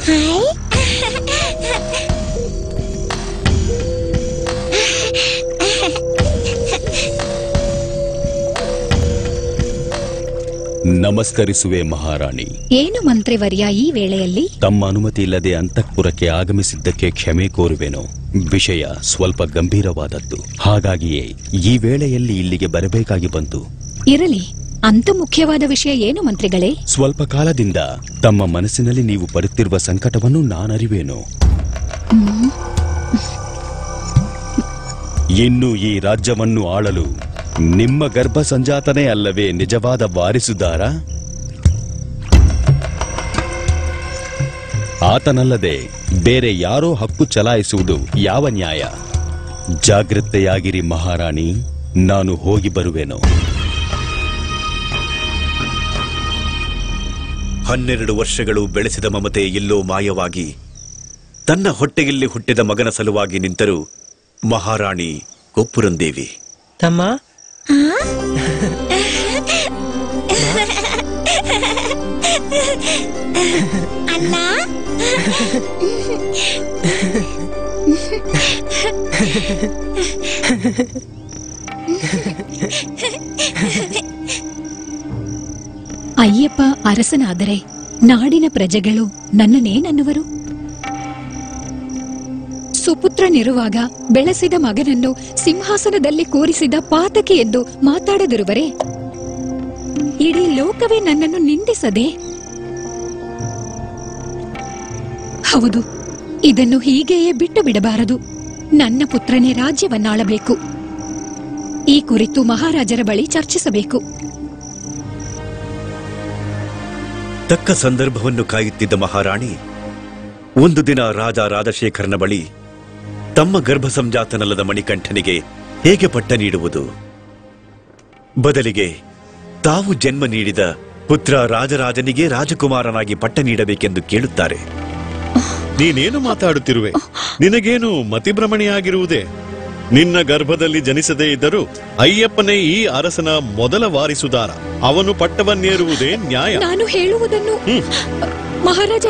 ನಮಸ್ಕರಿಸುವೆ ಮಹಾರಾಣಿ ಏನು ಮಂತ್ರಿವರ್ಯ ಈ ವೇಳೆಯಲ್ಲಿ ತಮ್ಮ ಅನುಮತಿ ಇಲ್ಲದೆ ಅಂತಃಪುರಕ್ಕೆ ಆಗಮಿಸಿದ್ದಕ್ಕೆ ಕ್ಷಮೆ ಕೋರುವೆನು ವಿಷಯ ಸ್ವಲ್ಪ ಗಂಭೀರವಾದದ್ದು ಹಾಗಾಗಿಯೇ ಈ ವೇಳೆಯಲ್ಲಿ ಇಲ್ಲಿಗೆ ಬರಬೇಕಾಗಿ ಬಂತು ಇರಲಿ ಅಂತ ಮುಖ್ಯವಾದ ವಿಷಯ ಏನು ಮಂತ್ರಿಗಳೇ ಸ್ವಲ್ಪ ಕಾಲದಿಂದ ತಮ್ಮ ಮನಸ್ಸಿನಲ್ಲಿ ನೀವು ಪಡುತ್ತಿರುವ ಸಂಕಟವನ್ನು ನಾನರಿವೇನು ಇನ್ನು ಈ ರಾಜ್ಯವನ್ನು ಆಳಲು ನಿಮ್ಮ ಗರ್ಭ ಸಂಜಾತನೇ ಅಲ್ಲವೇ ನಿಜವಾದ ವಾರಿಸುದಾರ ಆತನಲ್ಲದೆ ಬೇರೆ ಯಾರೋ ಹಕ್ಕು ಚಲಾಯಿಸುವುದು ಯಾವ ನ್ಯಾಯ ಜಾಗ್ರತೆಯಾಗಿರಿ ಮಹಾರಾಣಿ ನಾನು ಹೋಗಿ ಬರುವೆನು ಹನ್ನೆರಡು ವರ್ಷಗಳು ಬೆಳೆಸಿದ ಮಮತೆ ಎಲ್ಲೋ ಮಾಯವಾಗಿ ತನ್ನ ಹೊಟ್ಟೆಯಲ್ಲಿ ಹುಟ್ಟಿದ ಮಗನ ಸಲುವಾಗಿ ನಿಂತರು ಮಹಾರಾಣಿ ಕೊಪ್ಪುರಂದೇವಿ ತಮ್ಮ ಅಣ್ಣ ಅಯ್ಯಪ್ಪ ಅರಸನಾದರೆ ನಾಡಿನ ಪ್ರಜೆಗಳು ನನ್ನನ್ನೇನನ್ನುವರು ಸುಪುತ್ರನಿರುವಾಗ ಬೆಳೆಸಿದ ಮಗನನ್ನು ಸಿಂಹಾಸನದಲ್ಲಿ ಕೂರಿಸಿದ ಪಾತಕಿ ಎಂದು ಮಾತಾಡದಿರುವರೆ ಇಡೀ ಲೋಕವೇ ನನ್ನನ್ನು ನಿಂದಿಸದೆ ಹೌದು ಇದನ್ನು ಹೀಗೆಯೇ ಬಿಟ್ಟು ಬಿಡಬಾರದು ನನ್ನ ಪುತ್ರನೇ ರಾಜ್ಯವನ್ನಾಳಬೇಕು ಈ ಕುರಿತು ಮಹಾರಾಜರ ಬಳಿ ಚರ್ಚಿಸಬೇಕು ತಕ್ಕ ಸಂದರ್ಭವನ್ನು ಕಾಯುತ್ತಿದ್ದ ಮಹಾರಾಣಿ ಒಂದು ದಿನ ರಾಜ ರಾಜಶೇಖರನ ಬಳಿ ತಮ್ಮ ಗರ್ಭ ಸಂಜಾತನಲ್ಲದ ಮಣಿಕಂಠನಿಗೆ ಹೇಗೆ ಪಟ್ಟ ನೀಡುವುದು ಬದಲಿಗೆ ತಾವು ಜನ್ಮ ನೀಡಿದ ಪುತ್ರ ರಾಜರಾಜನಿಗೆ ರಾಜಕುಮಾರನಾಗಿ ಪಟ್ಟ ನೀಡಬೇಕೆಂದು ಕೇಳುತ್ತಾರೆ ನೀನೇನು ಮಾತಾಡುತ್ತಿರುವೆ ನಿನಗೇನು ಮತಿಭ್ರಮಣೆಯಾಗಿರುವುದೇ ನಿನ್ನ ಗರ್ಭದಲ್ಲಿ ಜನಿಸದೇ ಇದ್ದರೂ ಅಯ್ಯಪ್ಪನೇ ಈ ಅರಸನ ಮೊದಲ ವಾರಿಸುದಾರ ಅವನು ಪಟ್ಟವನ್ನೇರುವುದೇ ನ್ಯಾಯ ನಾನು ಹೇಳುವುದನ್ನು ಮಹಾರಾಜ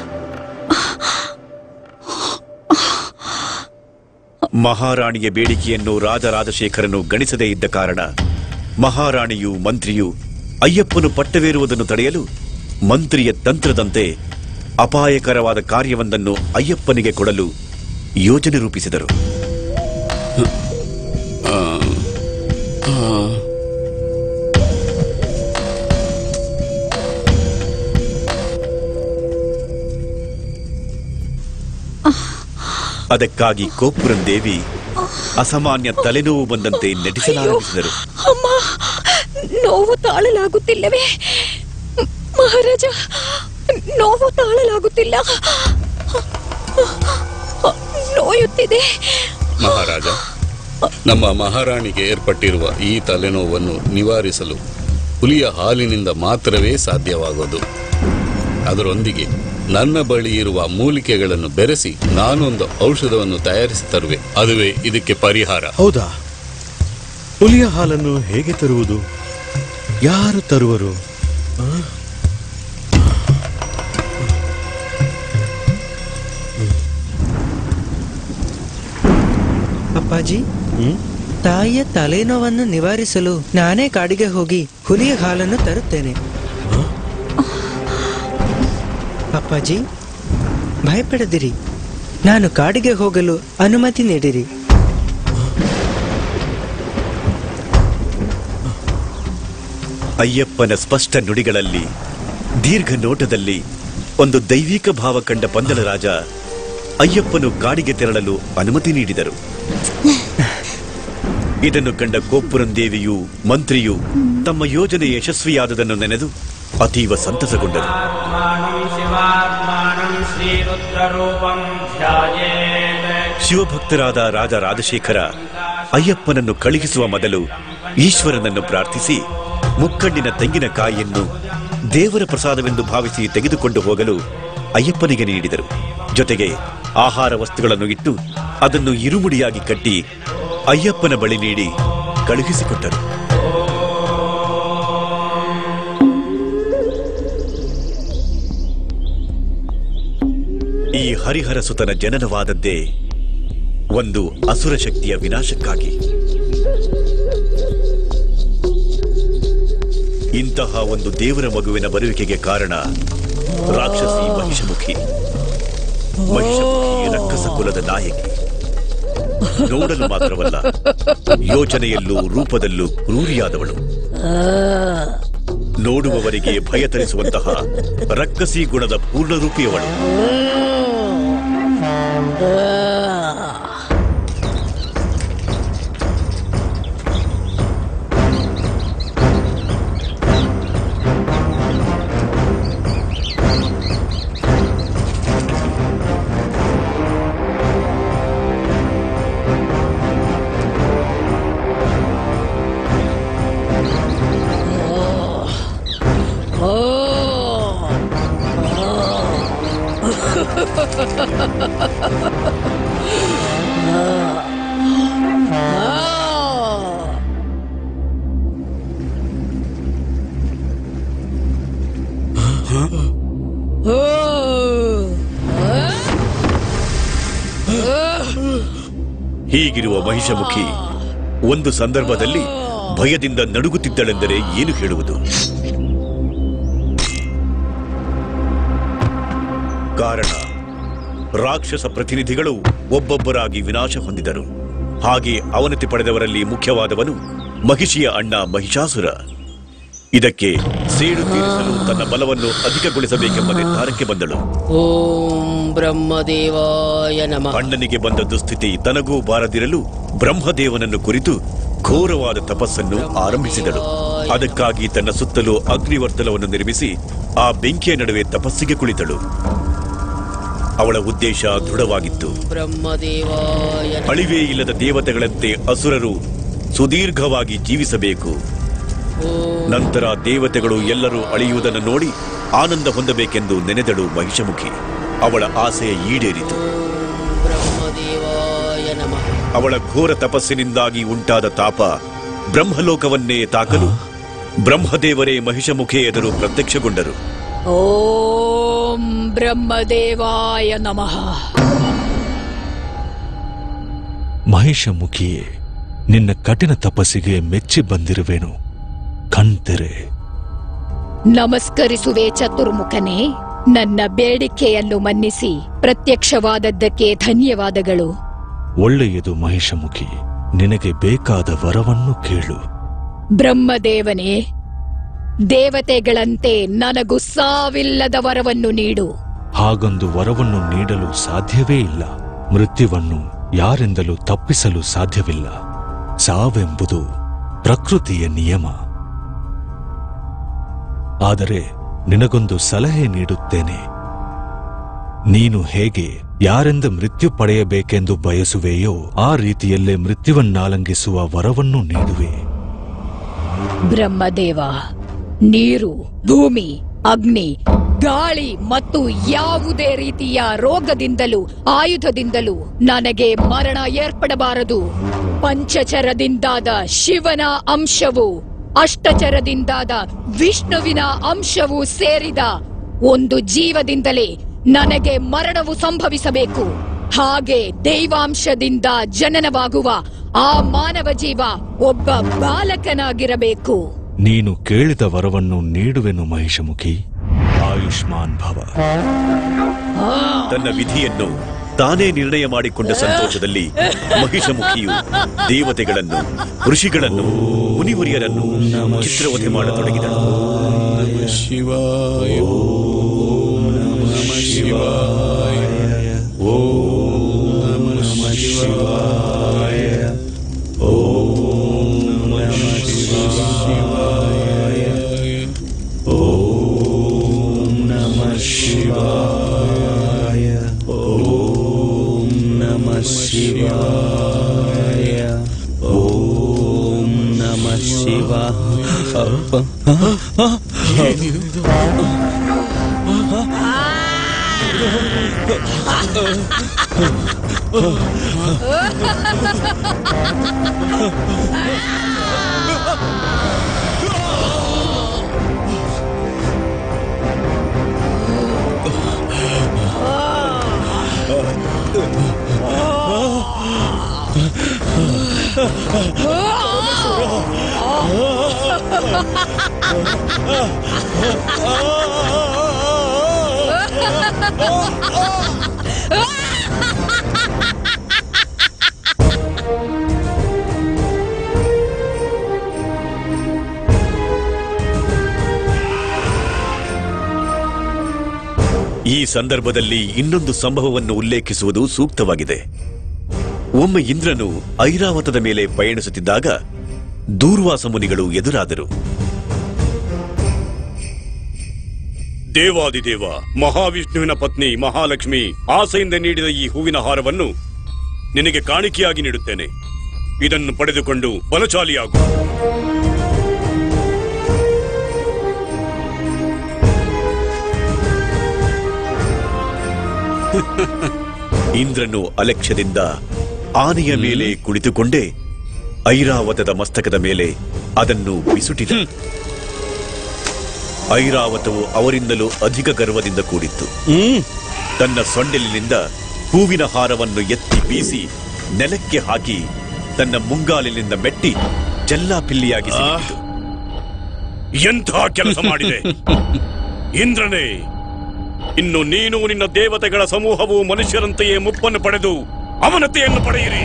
ಮಹಾರಾಣಿಯ ಬೇಡಿಕೆಯನ್ನು ರಾಜರಾಜಶೇಖರನು ಗಣಿಸದೇ ಇದ್ದ ಕಾರಣ ಮಹಾರಾಣಿಯು ಮಂತ್ರಿಯು ಅಯ್ಯಪ್ಪನು ಪಟ್ಟವೇರುವುದನ್ನು ತಡೆಯಲು ಮಂತ್ರಿಯ ತಂತ್ರದಂತೆ ಅಪಾಯಕರವಾದ ಕಾರ್ಯವೊಂದನ್ನು ಅಯ್ಯಪ್ಪನಿಗೆ ಕೊಡಲು ಯೋಜನೆ ರೂಪಿಸಿದರು ಆ, ಆ, ಅದಕ್ಕಾಗಿ ಕೋಪುರಂ ದೇವಿ ಅಸಾಮಾನ್ಯ ತಲೆನೋವು ಬಂದಂತೆ ನಟಿಸಲಾರಂಭಿಸಿದರು ಅಮ್ಮ ನೋವು ತಾಳಲಾಗುತ್ತಿಲ್ಲವೇ ಮಹಾರಾಜ ನೋವು ತಾಳಲಾಗುತ್ತಿಲ್ಲ ನೋಯುತ್ತಿದೆ ಮಹಾರಾಜ ನಮ್ಮ ಮಹಾರಾಣಿಗೆ ಏರ್ಪಟ್ಟಿರುವ ಈ ತಲೆನೋವನ್ನು ನಿವಾರಿಸಲು ಹುಲಿಯ ಹಾಲಿನಿಂದ ಮಾತ್ರವೇ ಸಾಧ್ಯವಾಗೋದು ಅದರೊಂದಿಗೆ ನನ್ನ ಬಳಿ ಇರುವ ಮೂಲಿಕೆಗಳನ್ನು ಬೆರೆಸಿ ನಾನೊಂದು ಔಷಧವನ್ನು ತಯಾರಿಸಿ ತರುವೆ ಅದುವೇ ಇದಕ್ಕೆ ಪರಿಹಾರ ಹೌದಾ ಹುಲಿಯ ಹಾಲನ್ನು ಹೇಗೆ ತರುವುದು ಯಾರು ತರುವರು ಆ? ಅಪ್ಪಾಜಿ ತಾಯಿಯ ತಲೆನೋವನ್ನು ನಿವಾರಿಸಲು ನಾನೇ ಕಾಡಿಗೆ ಹೋಗಿ ಹುಲಿಯ ಹಾಲನ್ನು ತರುತ್ತೇನೆ ಅಪ್ಪಾಜಿ ಭಯಪಡದಿರಿ ನಾನು ಕಾಡಿಗೆ ಹೋಗಲು ಅನುಮತಿ ನೀಡಿರಿ ಅಯ್ಯಪ್ಪನ ಸ್ಪಷ್ಟ ನುಡಿಗಳಲ್ಲಿ ದೀರ್ಘ ನೋಟದಲ್ಲಿ ಒಂದು ದೈವಿಕ ಭಾವ ಕಂಡ ಪಂದಳ ರಾಜ ಅಯ್ಯಪ್ಪನು ಕಾಡಿಗೆ ತೆರಳಲು ಅನುಮತಿ ನೀಡಿದರು ಇದನ್ನು ಕಂಡ ಕೋಪುರಂ ದೇವಿಯು ಮಂತ್ರಿಯು ತಮ್ಮ ಯೋಜನೆ ಯಶಸ್ವಿಯಾದುದನ್ನು ನೆನೆದು ಅತೀವ ಸಂತಸಗೊಂಡರು ಶಿವಭಕ್ತರಾದ ರಾಜ ರಾಜಶೇಖರ ಅಯ್ಯಪ್ಪನನ್ನು ಕಳುಹಿಸುವ ಮೊದಲು ಈಶ್ವರನನ್ನು ಪ್ರಾರ್ಥಿಸಿ ಮುಕ್ಕಣ್ಣಿನ ತೆಂಗಿನಕಾಯಿಯನ್ನು ದೇವರ ಪ್ರಸಾದವೆಂದು ಭಾವಿಸಿ ತೆಗೆದುಕೊಂಡು ಹೋಗಲು ಅಯ್ಯಪ್ಪನಿಗೆ ನೀಡಿದರು ಜೊತೆಗೆ ಆಹಾರ ವಸ್ತುಗಳನ್ನು ಇಟ್ಟು ಅದನ್ನು ಇರುಮುಡಿಯಾಗಿ ಕಟ್ಟಿ ಅಯ್ಯಪ್ಪನ ಬಳಿ ನೀಡಿ ಕಳುಹಿಸಿಕೊಟ್ಟರು ಈ ಹರಿಹರ ಸುತನ ಜನನವಾದದ್ದೇ ಒಂದು ಅಸುರ ಶಕ್ತಿಯ ವಿನಾಶಕ್ಕಾಗಿ ಇಂತಹ ಒಂದು ದೇವರ ಮಗುವಿನ ಬರುವಿಕೆಗೆ ಕಾರಣ ರಾಕ್ಷಸಿ ಮಹಿಷಮುಖಿ ಮಹಿಷಮುಖಿ ರಕ್ಕಸ ಕುಲದ ನಾಯಕಿ ನೋಡಲು ಮಾತ್ರವಲ್ಲ ಯೋಚನೆಯಲ್ಲೂ ರೂಪದಲ್ಲೂ ಕ್ರೂರಿಯಾದವಳು ನೋಡುವವರಿಗೆ ಭಯ ತರಿಸುವಂತಹ ರಕ್ಕಸಿ ಗುಣದ ಪೂರ್ಣರೂಪಿಯವಳು ಹೀಗಿರುವ ಮಹಿಷಮುಖಿ ಒಂದು ಸಂದರ್ಭದಲ್ಲಿ ಭಯದಿಂದ ನಡುಗುತ್ತಿದ್ದಳೆಂದರೆ ಏನು ಹೇಳುವುದು ಕಾರಣ ರಾಕ್ಷಸ ಪ್ರತಿನಿಧಿಗಳು ಒಬ್ಬೊಬ್ಬರಾಗಿ ವಿನಾಶ ಹೊಂದಿದರು ಹಾಗೆ ಅವನತಿ ಪಡೆದವರಲ್ಲಿ ಮುಖ್ಯವಾದವನು ಮಹಿಷಿಯ ಅಣ್ಣ ಮಹಿಷಾಸುರ ಇದಕ್ಕೆ ಸೇಡು ತೀರಿಸಲು ತನ್ನ ಬಲವನ್ನು ಅಧಿಕಗೊಳಿಸಬೇಕೆಂಬ ನಿರ್ಧಾರಕ್ಕೆ ಬಂದಳು ಓಂ ಬ್ರಹ್ಮದೇವಾಯ ನಮಃ ಅಣ್ಣನಿಗೆ ಬಂದ ದುಸ್ಥಿತಿ ತನಗೂ ಬಾರದಿರಲು ಬ್ರಹ್ಮದೇವನನ್ನು ಕುರಿತು ಘೋರವಾದ ತಪಸ್ಸನ್ನು ಆರಂಭಿಸಿದಳು ಅದಕ್ಕಾಗಿ ತನ್ನ ಸುತ್ತಲೂ ಅಗ್ನಿವರ್ತಲವನ್ನು ನಿರ್ಮಿಸಿ ಆ ಬೆಂಕಿಯ ನಡುವೆ ತಪಸ್ಸಿಗೆ ಕುಳಿತಳು ಅವಳ ಉದ್ದೇಶ ದೃಢವಾಗಿತ್ತು ಬ್ರಹ್ಮದೇವಾಯ ನಮಃ. ಅಳಿವೇ ಇಲ್ಲದ ದೇವತೆಗಳಂತೆ ಅಸುರರು ಸುದೀರ್ಘವಾಗಿ ಜೀವಿಸಬೇಕು ನಂತರ ದೇವತೆಗಳು ಎಲ್ಲರೂ ಅಳಿಯುವುದನ್ನು ನೋಡಿ ಆನಂದ ಹೊಂದಬೇಕೆಂದು ನೆನೆದಳು ಮಹಿಷಮುಖಿ ಅವಳ ಆಸೆ ಈಡೇರಿತು ಬ್ರಹ್ಮದೇವಾಯ ನಮಃ ಅವಳ ಘೋರ ತಪಸ್ಸಿನಿಂದಾಗಿ ಉಂಟಾದ ತಾಪ ಬ್ರಹ್ಮಲೋಕವನ್ನೇ ತಾಕಲು ಬ್ರಹ್ಮದೇವರೇ ಮಹಿಷಮುಖಿ ಎದುರು ಪ್ರತ್ಯಕ್ಷಗೊಂಡರು ಓಂ ಬ್ರಹ್ಮದೇವಾಯ ನಮಃ ಮಹಿಷಮುಖಿಯೇ ನಿನ್ನ ಕಠಿಣ ತಪಸ್ಸಿಗೆ ಮೆಚ್ಚಿ ಬಂದಿರುವೆನು ಕಣ್ತೆರೆ ನಮಸ್ಕರಿಸುವೆ ಚತುರ್ಮುಖನೇ ನನ್ನ ಬೇಡಿಕೆಯನ್ನು ಮನ್ನಿಸಿ ಪ್ರತ್ಯಕ್ಷವಾದದ್ದಕ್ಕೆ ಧನ್ಯವಾದಗಳು ಒಳ್ಳೆಯದು ಮಹಿಷಮುಖಿ ನಿನಗೆ ಬೇಕಾದ ವರವನ್ನು ಕೇಳು ಬ್ರಹ್ಮದೇವನೇ ದೇವತೆಗಳಂತೆ ನನಗೂ ಸಾವಿಲ್ಲದ ವರವನ್ನು ನೀಡು ಹಾಗೊಂದು ವರವನ್ನು ನೀಡಲು ಸಾಧ್ಯವೇ ಇಲ್ಲ ಮೃತ್ಯುವನ್ನು ಯಾರಿಂದಲೂ ತಪ್ಪಿಸಲು ಸಾಧ್ಯವಿಲ್ಲ ಸಾವೆಂಬುದು ಪ್ರಕೃತಿಯ ನಿಯಮ ಆದರೆ ನಿನಗೊಂದು ಸಲಹೆ ನೀಡುತ್ತೇನೆ ನೀನು ಹೇಗೆ ಯಾರಿಂದ ಮೃತ್ಯು ಪಡೆಯಬೇಕೆಂದು ಬಯಸುವೆಯೋ ಆ ರೀತಿಯಲ್ಲೇ ಮೃತ್ಯುವನ್ನಾಲಂಗಿಸುವ ವರವನ್ನು ನೀಡುವೆ ಬ್ರಹ್ಮದೇವ ನೀರು ಭೂಮಿ ಅಗ್ನಿ ಗಾಳಿ ಮತ್ತು ಯಾವುದೇ ರೀತಿಯ ರೋಗದಿಂದಲೂ ಆಯುಧದಿಂದಲೂ ನನಗೆ ಮರಣ ಏರ್ಪಡಬಾರದು ಪಂಚಚರದಿಂದಾದ ಶಿವನ ಅಂಶವು ಅಷ್ಟಚರದಿಂದಾದ ವಿಷ್ಣುವಿನ ಅಂಶವು ಸೇರಿದ ಒಂದು ಜೀವದಿಂದಲೇ ನನಗೆ ಮರಣವು ಸಂಭವಿಸಬೇಕು ಹಾಗೆ ದೈವಾಂಶದಿಂದ ಜನನವಾಗುವ ಆ ಮಾನವ ಜೀವ ಒಬ್ಬ ಬಾಲಕನಾಗಿರಬೇಕು ನೀನು ಕೇಳಿದ ವರವನ್ನು ನೀಡುವೆನು ಮಹಿಷಮುಖಿ ಆಯುಷ್ಮಾನ್ ಭವ ತನ್ನ ವಿಧಿಯನ್ನು ತಾನೇ ನಿರ್ಣಯ ಮಾಡಿಕೊಂಡ ಸಂತೋಷದಲ್ಲಿ ಮಹಿಷಮುಖಿಯು ದೇವತೆಗಳನ್ನು ಋಷಿಗಳನ್ನು ಮುನಿವರಿಯರನ್ನು ಚಿತ್ರವಧೆ ಮಾಡತೊಡಗಿದಳು ಶಿವಾಯ ನಮಃ ಶಿವಾಯ ಓಂ ನಮಃ ಶಿವಾಯ ಓಂ ನಮಃ ಶಿವಾಯ ಓಂ ನಮಃ ಶಿವಾಯ ಓಂ ನಮಃ ಶಿವಾಯ ಓಂ ನಮಃ ಶಿವಾಯ ಈ ಸಂದರ್ಭದಲ್ಲಿ ಇನ್ನೊಂದು ಸಂಭವವನ್ನು ಉಲ್ಲೇಖಿಸುವುದು ಸೂಕ್ತವಾಗಿದೆ ಒಮ್ಮೆ ಇಂದ್ರನು ಐರಾವತದ ಮೇಲೆ ಪಯಣಿಸುತ್ತಿದ್ದಾಗ ದೂರ್ವಾಸ ಮುನಿಗಳು ಎದುರಾದರು ದೇವಾದಿದೇವ ಮಹಾವಿಷ್ಣುವಿನ ಪತ್ನಿ ಮಹಾಲಕ್ಷ್ಮಿ ಆಸೆಯಿಂದ ನೀಡಿದ ಈ ಹೂವಿನ ಹಾರವನ್ನು ನಿನಗೆ ಕಾಣಿಕೆಯಾಗಿ ನೀಡುತ್ತೇನೆ ಇದನ್ನು ಪಡೆದುಕೊಂಡು ಬಲಶಾಲಿಯಾಗು ಇಂದ್ರನು ಅಲಕ್ಷ್ಯದಿಂದ ಆನೆಯ ಮೇಲೆ ಕುಳಿತುಕೊಂಡೇ ಐರಾವತದ ಮಸ್ತಕದ ಮೇಲೆ ಅದನ್ನು ಬಿಸುಟಿದ ಐರಾವತವು ಅವರಿಂದಲೂ ಅಧಿಕ ಗರ್ವದಿಂದ ಕೂಡಿತ್ತು ತನ್ನ ಸೊಂಡೆಲಿನಿಂದ ಹೂವಿನ ಹಾರವನ್ನು ಎತ್ತಿ ಬೀಸಿ ನೆಲಕ್ಕೆ ಹಾಕಿ ತನ್ನ ಮುಂಗಾಲಿನಿಂದ ಮೆಟ್ಟಿ ಜಲ್ಲಾಪಿಲ್ಲಿಯಾಗಿ ಸಿಕ್ಕಿತು. ಎಂಥ ಕೆಲಸ ಮಾಡಿದೆ ಇಂದ್ರನೇ ಇನ್ನು ನೀನು ನಿನ್ನ ದೇವತೆಗಳ ಸಮೂಹವು ಮನುಷ್ಯರಂತೆಯೇ ಮುಪ್ಪನ್ನು ಪಡೆದು ಅವನತೆಯನ್ನು ಪಡೆಯಿರಿ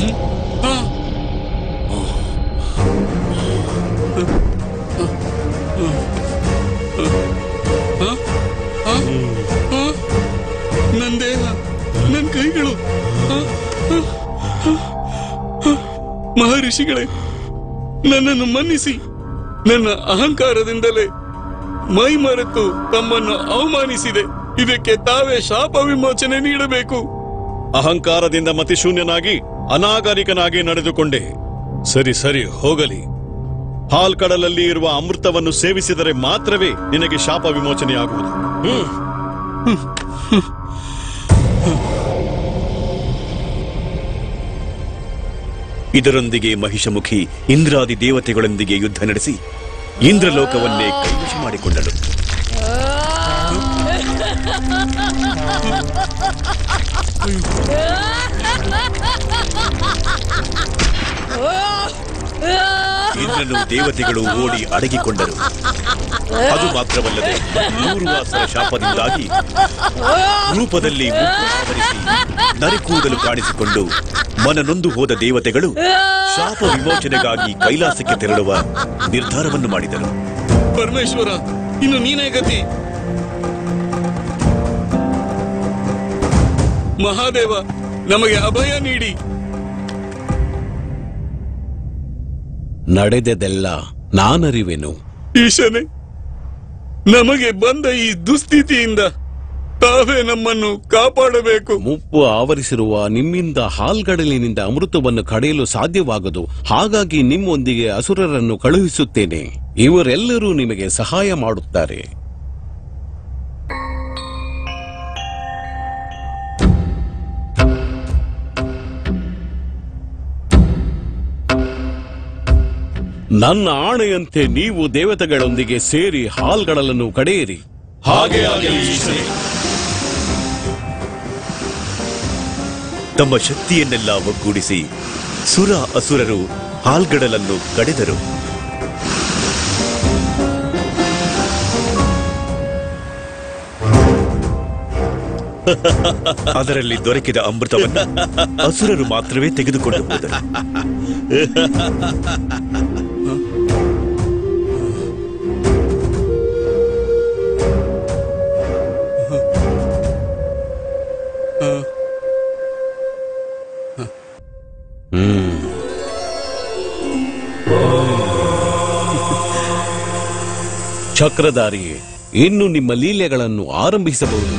ನನ್ನ ದೇಹ ನನ್ನ ಕೈಗಳು ಆ, ಆ, ಆ. ಮಹರ್ಷಿಗಳೇ ನನ್ನನ್ನು ಮನ್ನಿಸಿ ನನ್ನ ಅಹಂಕಾರದಿಂದಲೇ ಮೈ ಮರೆತು ತಮ್ಮನ್ನು ಅವಮಾನಿಸಿದೆ ಇದಕ್ಕೆ ತಾವೇ ಶಾಪ ವಿಮೋಚನೆ ನೀಡಬೇಕು ಅಹಂಕಾರದಿಂದ ಮತಿಶೂನ್ಯನಾಗಿ ಅನಾಗರಿಕನಾಗಿ ನಡೆದುಕೊಂಡೆ ಸರಿ ಸರಿ ಹೋಗಲಿ ಹಾಲ್ಕಡಲಲ್ಲಿ ಇರುವ ಅಮೃತವನ್ನು ಸೇವಿಸಿದರೆ ಮಾತ್ರವೇ ನಿನಗೆ ಶಾಪ ವಿಮೋಚನೆಯಾಗುವುದು ಹ್ಮ್ ಇದರೊಂದಿಗೆ ಮಹಿಷಮುಖಿ ಇಂದ್ರಾದಿ ದೇವತೆಗಳೊಂದಿಗೆ ಯುದ್ಧ ನಡೆಸಿ ಇಂದ್ರಲೋಕವನ್ನೇ ಕೈವಶ ಮಾಡಿಕೊಂಡಳು ಇಂದ್ರನು ದೇವತೆಗಳು ಓಡಿ ಅಡಗಿಕೊಂಡರು ಅದು ಮಾತ್ರವಲ್ಲದೆ ನೂರುವಾಸರ ಶಾಪದಿಂದಾಗಿ ರೂಪದಲ್ಲಿ ಮುಖ ಆವರಿಸಿ ನರಿಕೂದಲು ಕಾಣಿಸಿಕೊಂಡು ಮನನೊಂದು ಹೋದ ದೇವತೆಗಳು ಶಾಪ ವಿಮೋಚನೆಗಾಗಿ ಕೈಲಾಸಕ್ಕೆ ತೆರಳುವ ನಿರ್ಧಾರವನ್ನು ಮಾಡಿದರು ಪರಮೇಶ್ವರ ಇನ್ನು ನೀನೇ ಗತಿ ಮಹಾದೇವ ನಮಗೆ ಅಭಯ ನೀಡಿ ನಡೆದದೆಲ್ಲ ನಾನರಿವೆನು ಈಶನೇ ನಮಗೆ ಬಂದ ಈ ದುಸ್ಥಿತಿಯಿಂದ ತಾವೇ ನಮ್ಮನ್ನು ಕಾಪಾಡಬೇಕು ಮುಪ್ಪು ಆವರಿಸಿರುವ ನಿಮ್ಮಿಂದ ಹಾಲ್ಗಡಲಿನಿಂದ ಅಮೃತವನ್ನು ಕಡೆಯಲು ಸಾಧ್ಯವಾಗದು ಹಾಗಾಗಿ ನಿಮ್ಮೊಂದಿಗೆ ಅಸುರರನ್ನು ಕಳುಹಿಸುತ್ತೇನೆ ಇವರೆಲ್ಲರೂ ನಿಮಗೆ ಸಹಾಯ ಮಾಡುತ್ತಾರೆ ನನ್ನ ಆಣೆಯಂತೆ ನೀವು ದೇವತೆಗಳೊಂದಿಗೆ ಸೇರಿ ಹಾಲ್ಗಡಲನ್ನು ಕಡೆಯಿರಿ ಹಾಗೆ ಆಗಲಿ ಈಶನೇ ತಮ್ಮ ಶಕ್ತಿಯನ್ನೆಲ್ಲ ಒಗ್ಗೂಡಿಸಿ ಸುರ ಅಸುರರು ಹಾಲ್ಗಡಲನ್ನು ಕಡೆದರು ಅದರಲ್ಲಿ ದೊರಕಿದ ಅಮೃತವನ್ನು ಅಸುರರು ಮಾತ್ರವೇ ತೆಗೆದುಕೊಂಡು ಹೋದರು ಚಕ್ರಧಾರಿಯೇ ಇನ್ನು ನಿಮ್ಮ ಲೀಲೆಗಳನ್ನು ಆರಂಭಿಸಬಹುದು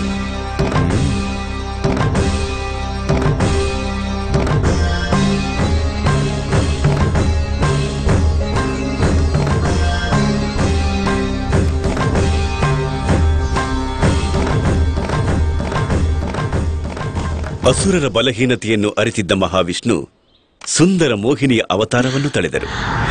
ಅಸುರರ ಬಲಹೀನತೆಯನ್ನು ಅರಿತಿದ್ದ ಮಹಾವಿಷ್ಣು ಸುಂದರ ಮೋಹಿನಿಯ ಅವತಾರವನ್ನು ತಳೆದರು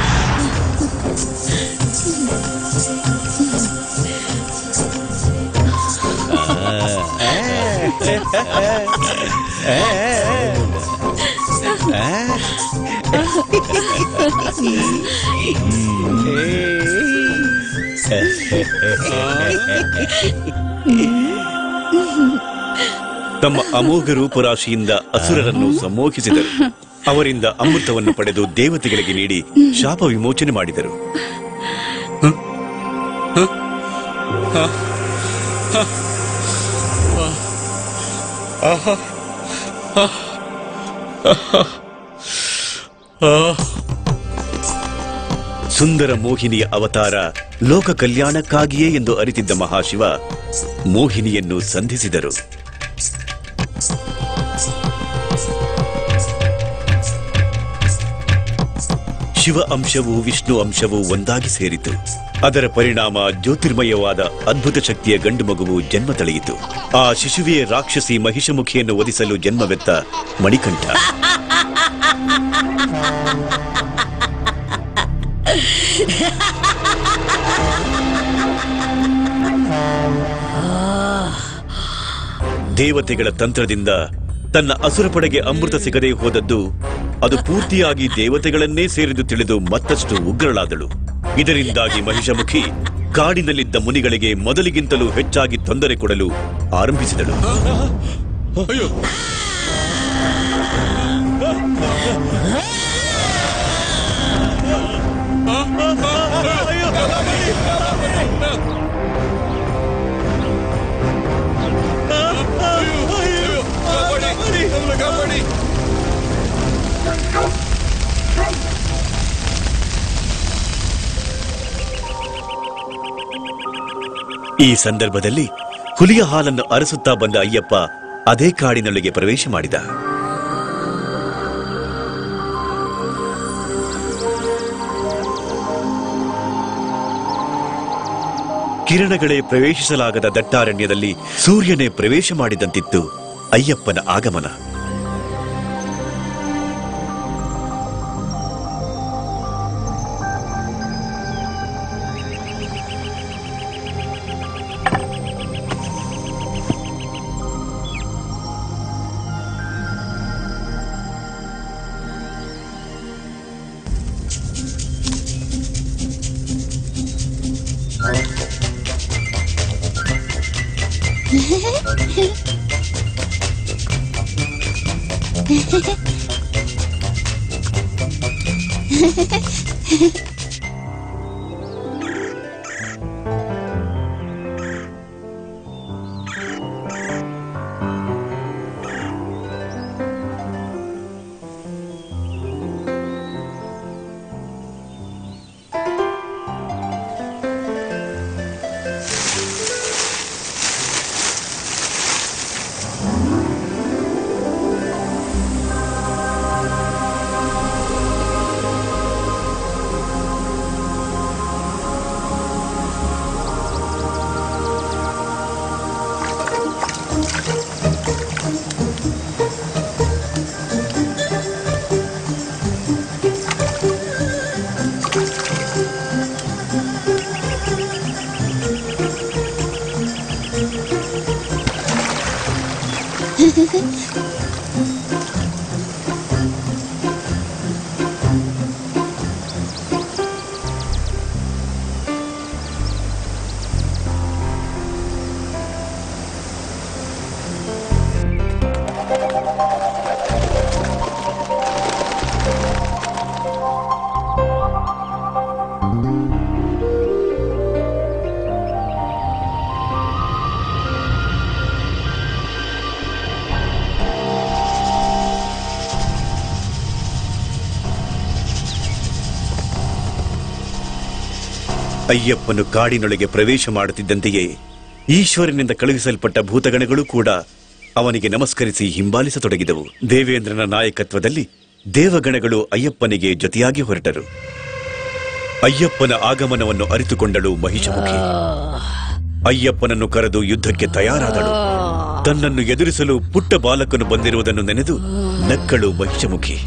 ತಮ್ಮ ಅಮೋಘ ರೂಪರಾಶಿಯಿಂದ ಅಸುರರನ್ನು ಸಂಮೋಹಿಸಿದರು ಅವರಿಂದ ಅಮೃತವನ್ನು ಪಡೆದು ದೇವತೆಗಳಿಗೆ ನೀಡಿ ಶಾಪ ವಿಮೋಚನೆ ಮಾಡಿದರು ಸುಂದರ ಮೋಹಿನಿಯ ಅವತಾರ ಲೋಕ ಕಲ್ಯಾಣಕ್ಕಾಗಿಯೇ ಎಂದು ಅರಿತಿದ್ದ ಮಹಾಶಿವ ಮೋಹಿನಿಯನ್ನು ಸಂಧಿಸಿದರು ಶಿವ ಅಂಶವು ವಿಷ್ಣು ಅಂಶವು ಒಂದಾಗಿ ಸೇರಿತು ಅದರ ಪರಿಣಾಮ ಜ್ಯೋತಿರ್ಮಯವಾದ ಅದ್ಭುತ ಶಕ್ತಿಯ ಗಂಡು ಮಗುವು ಜನ್ಮ ತಳೆಯಿತು ಆ ಶಿಶುವಿಯ ರಾಕ್ಷಸಿ ಮಹಿಷಮುಖಿಯನ್ನು ಒದಿಸಲು ಜನ್ಮವೆತ್ತ ಮಣಿಕಂಠ ದೇವತೆಗಳ ತಂತ್ರದಿಂದ ತನ್ನ ಅಸುರ ಪಡೆಗೆ ಅಮೃತ ಸಿಗದೆ ಹೋದದ್ದು ಅದು ಪೂರ್ತಿಯಾಗಿ ದೇವತೆಗಳನ್ನೇ ಸೇರಿದು ತಿಳಿದು ಮತ್ತಷ್ಟು ಉಗ್ರಳಾದಳು ಇದರಿಂದಾಗಿ ಮಹಿಷಮುಖಿ ಕಾಡಿನಲ್ಲಿದ್ದ ಮುನಿಗಳಿಗೆ ಮೊದಲಿಗಿಂತಲೂ ಹೆಚ್ಚಾಗಿ ತೊಂದರೆ ಕೊಡಲು ಆರಂಭಿಸಿದಳು ಅಯ್ಯೋ ಕಾಪಾಡಿ ಈ ಸಂದರ್ಭದಲ್ಲಿ ಹುಲಿಯ ಹಾಲನ್ನು ಅರಸುತ್ತಾ ಬಂದ ಅಯ್ಯಪ್ಪ ಅದೇ ಕಾಡಿನೊಳಗೆ ಪ್ರವೇಶ ಮಾಡಿದ ಕಿರಣಗಳೇ ಪ್ರವೇಶಿಸಲಾಗದ ದಟ್ಟಾರಣ್ಯದಲ್ಲಿ ಸೂರ್ಯನೇ ಪ್ರವೇಶ ಮಾಡಿದಂತಿತ್ತು ಅಯ್ಯಪ್ಪನ ಆಗಮನ ಅಯ್ಯಪ್ಪನು ಕಾಡಿನೊಳಗೆ ಪ್ರವೇಶ ಮಾಡುತ್ತಿದ್ದಂತೆಯೇ ಈಶ್ವರನಿಂದ ಕಳುಹಿಸಲ್ಪಟ್ಟ ಭೂತಗಣಗಳು ಕೂಡ ಅವನಿಗೆ ನಮಸ್ಕರಿಸಿ ಹಿಂಬಾಲಿಸತೊಡಗಿದವು ದೇವೇಂದ್ರನ ನಾಯಕತ್ವದಲ್ಲಿ ದೇವಗಣಗಳು ಅಯ್ಯಪ್ಪನಿಗೆ ಜೊತೆಯಾಗಿ ಹೊರಟರು ಅಯ್ಯಪ್ಪನ ಆಗಮನವನ್ನು ಅರಿತುಕೊಂಡಳು ಮಹಿಷಮುಖಿ ಅಯ್ಯಪ್ಪನನ್ನು ಕರೆದು ಯುದ್ಧಕ್ಕೆ ತಯಾರಾದಳು ತನ್ನನ್ನು ಎದುರಿಸಲು ಪುಟ್ಟ ಬಾಲಕನು ಬಂದಿರುವುದನ್ನು ನೆನೆದು ನಕ್ಕಳು ಮಹಿಷಮುಖಿ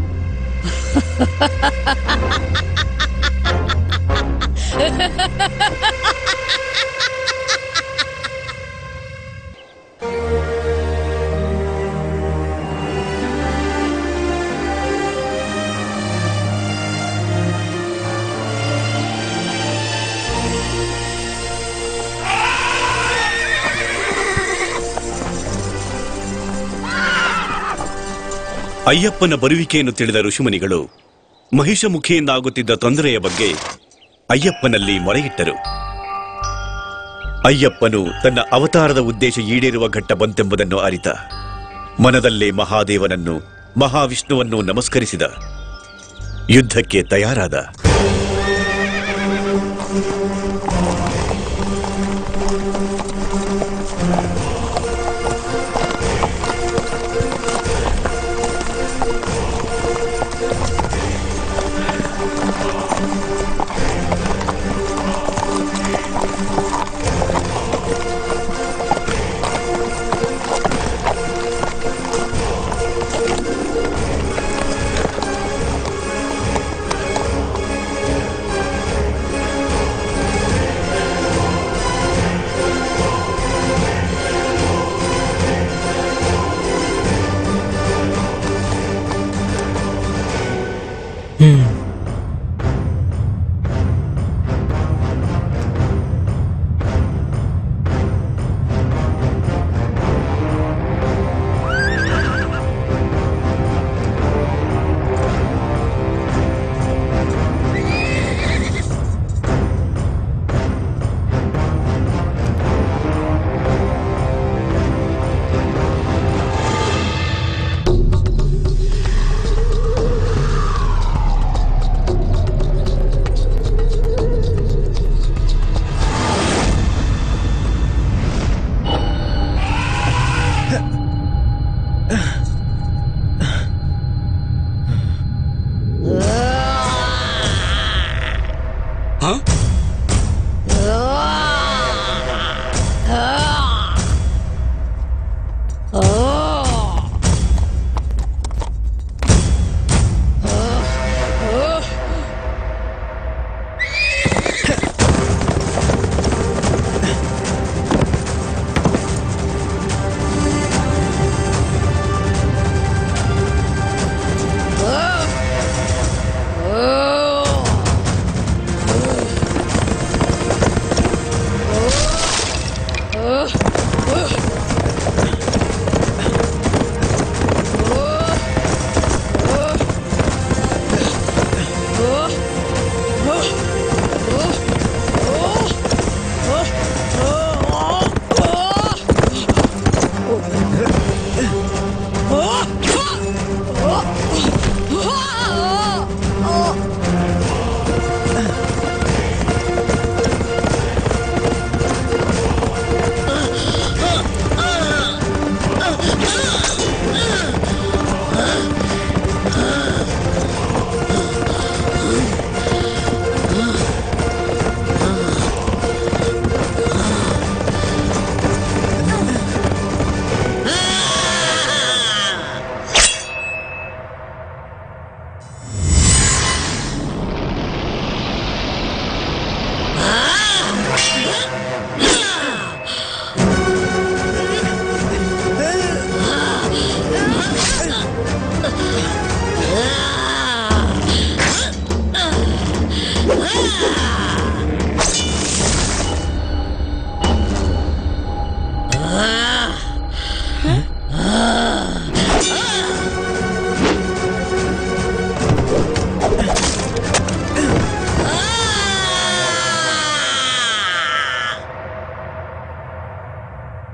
ಅಯ್ಯಪ್ಪನ ಬರುವಿಕೆಯನ್ನು ತಿಳಿದ ಋಷಿಮುನಿಗಳು ಮಹಿಷಮುಖಿಯಿಂದ ಆಗುತ್ತಿದ್ದ ತೊಂದರೆಯ ಬಗ್ಗೆ ಅಯ್ಯಪ್ಪನಲ್ಲಿ ಮೊರೆಯಿಟ್ಟರು ಅಯ್ಯಪ್ಪನು ತನ್ನ ಅವತಾರದ ಉದ್ದೇಶ ಈಡೇರುವ ಘಟ್ಟ ಬಂತೆಂಬುದನ್ನು ಅರಿತ ಮನದಲ್ಲೇ ಮಹಾದೇವನನ್ನು ಮಹಾವಿಷ್ಣುವನ್ನು ನಮಸ್ಕರಿಸಿದ ಯುದ್ಧಕ್ಕೆ ತಯಾರಾದ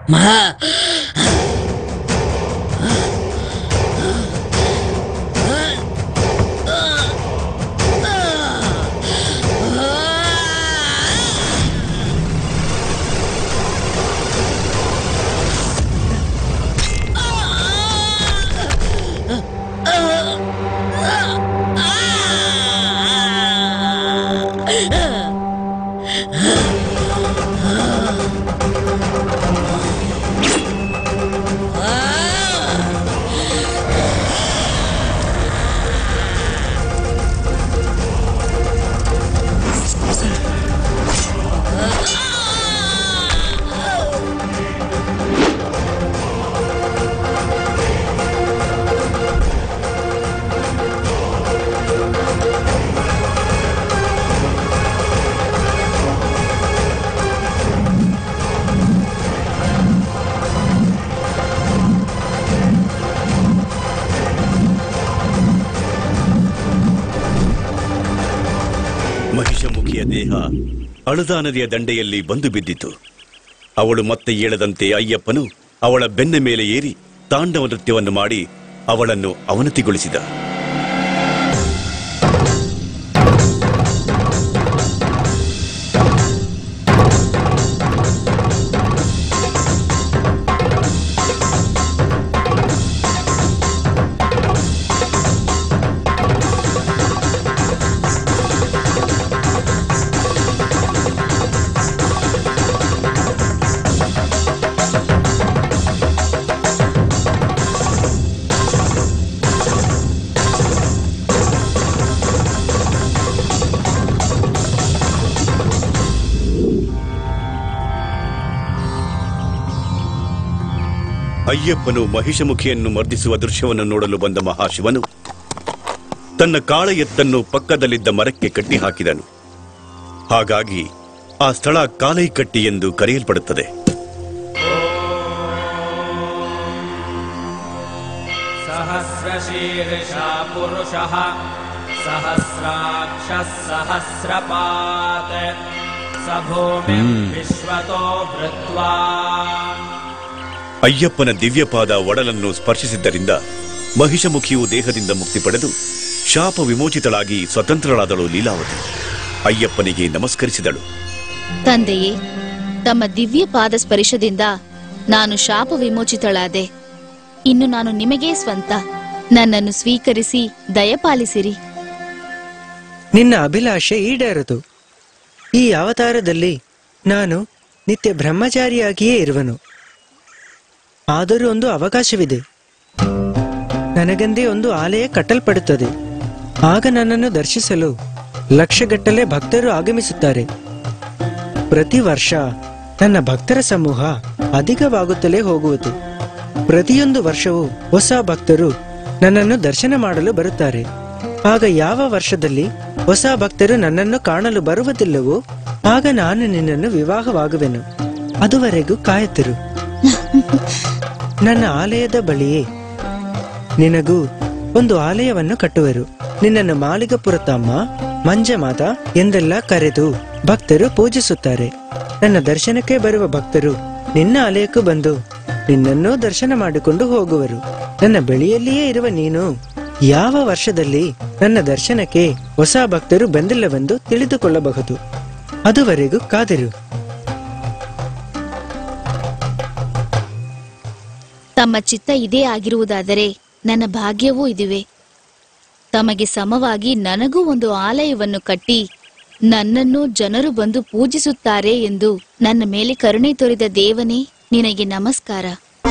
ಮಹಿಷಮುಖಿಯ ದೇಹ ಅಳುದಾ ನದಿಯ ದಂಡೆಯಲ್ಲಿ ಬಂದು ಬಿದ್ದಿತು ಅವಳು ಮತ್ತೆ ಏಳದಂತೆ ಅಯ್ಯಪ್ಪನು ಅವಳ ಬೆನ್ನ ಮೇಲೆ ಏರಿ ತಾಂಡವ ನೃತ್ಯವನ್ನು ಮಾಡಿ ಅವಳನ್ನು ಅವನತಿಗೊಳಿಸಿದ ಅಯ್ಯಪ್ಪನು ಮಹಿಷಮುಖಿಯನ್ನು ಮರ್ದಿಸುವ ದೃಶ್ಯವನ್ನು ನೋಡಲು ಬಂದ ಮಹಾಶಿವನು ತನ್ನ ಕಾಳ ಎತ್ತನ್ನು ಪಕ್ಕದಲ್ಲಿದ್ದ ಮರಕ್ಕೆ ಕಟ್ಟಿ ಹಾಕಿದನು ಹಾಗಾಗಿ ಆ ಸ್ಥಳ ಕಾಲೈಕಟ್ಟಿ ಎಂದು ಕರೆಯಲ್ಪಡುತ್ತದೆ सहस्रशीर्षा पुरुषः सहस्राक्षः सहस्रपात् स भूमिम् हम्म। विश्वतो वृत्वा ಅಯ್ಯಪ್ಪನ ದಿವ್ಯಪಾದ ಒಡಲನ್ನು ಸ್ಪರ್ಶಿಸಿದ್ದರಿಂದ ಮಹಿಷಮುಖಿಯು ದೇಹದಿಂದ ಮುಕ್ತಿ ಪಡೆದು ಶಾಪ ವಿಮೋಚಿತಳಾಗಿ ಸ್ವತಂತ್ರಳಾದಳು ಲೀಲಾವತಿ ಅಯ್ಯಪ್ಪನಿಗೆ ನಮಸ್ಕರಿಸಿದಳು ತಂದೆಯೇ ತಮ್ಮ ದಿವ್ಯ ಪಾದ ಸ್ಪರ್ಶದಿಂದ ನಾನು ಶಾಪ ವಿಮೋಚಿತಳಾದೆ ಇನ್ನು ನಾನು ನಿಮಗೇ ಸ್ವಂತ ನನ್ನನ್ನು ಸ್ವೀಕರಿಸಿ ದಯಪಾಲಿಸಿರಿ ನಿನ್ನ ಅಭಿಲಾಷೆ ಈಡೇರದು ಈ ಅವತಾರದಲ್ಲಿ ನಾನು ನಿತ್ಯ ಬ್ರಹ್ಮಚಾರಿಯಾಗಿಯೇ ಇರುವನು ಆದರೂ ಒಂದು ಅವಕಾಶವಿದೆ ನನಗೆಂದೇ ಒಂದು ಆಲಯ ಕಟ್ಟಲ್ಪಡುತ್ತದೆ ಆಗ ನನ್ನನ್ನು ದರ್ಶಿಸಲು ಲಕ್ಷಗಟ್ಟಲೆ ಭಕ್ತರು ಆಗಮಿಸುತ್ತಾರೆ ಪ್ರತಿ ವರ್ಷ ನನ್ನ ಭಕ್ತರ ಸಮೂಹ ಅಧಿಕವಾಗುತ್ತಲೇ ಹೋಗುವುದು ಪ್ರತಿಯೊಂದು ವರ್ಷವೂ ಹೊಸ ಭಕ್ತರು ನನ್ನನ್ನು ದರ್ಶನ ಮಾಡಲು ಬರುತ್ತಾರೆ ಆಗ ಯಾವ ವರ್ಷದಲ್ಲಿ ಹೊಸ ಭಕ್ತರು ನನ್ನನ್ನು ಕಾಣಲು ಬರುವುದಿಲ್ಲವೋ ಆಗ ನಾನು ನಿನ್ನನ್ನು ವಿವಾಹವಾಗುವೆನು ಅದುವರೆಗೂ ಕಾಯುತ್ತಿರು ನನ್ನ ಆಲಯದ ಬಳಿಯೇ ನಿನಗೂ ಒಂದು ಆಲಯವನ್ನು ಕಟ್ಟುವರು ನಿನ್ನನ್ನು ಮಾಲಿಗಪುರತಮ್ಮ ಮಂಜಮಾತ ಎಂದೆಲ್ಲ ಕರೆದು ಭಕ್ತರು ಪೂಜಿಸುತ್ತಾರೆ ನನ್ನ ದರ್ಶನಕ್ಕೆ ಬರುವ ಭಕ್ತರು ನಿನ್ನ ಆಲಯಕ್ಕೂ ಬಂದು ನಿನ್ನನ್ನೂ ದರ್ಶನ ಮಾಡಿಕೊಂಡು ಹೋಗುವರು ನನ್ನ ಬಳಿಯಲ್ಲಿಯೇ ಇರುವ ನೀನು ಯಾವ ವರ್ಷದಲ್ಲಿ ನನ್ನ ದರ್ಶನಕ್ಕೆ ಹೊಸ ಭಕ್ತರು ಬಂದಿಲ್ಲವೆಂದು ತಿಳಿದುಕೊಳ್ಳಬಹುದು ಅದುವರೆಗೂ ಕಾದಿರು ತಮ್ಮ ಚಿತ್ತ ಇದೇ ಆಗಿರುವುದಾದರೆ ನನ್ನ ಭಾಗ್ಯವೂ ಇದುವೆ ತಮಗೆ ಸಮವಾಗಿ ನನಗೂ ಒಂದು ಆಲಯವನ್ನು ಕಟ್ಟಿ ನನ್ನನ್ನು ಜನರು ಬಂದು ಪೂಜಿಸುತ್ತಾರೆ ಎಂದು ನನ್ನ ಮೇಲೆ ಕರುಣೆ ತೋರಿದ ದೇವನೇ ನಿನಗೆ ನಮಸ್ಕಾರ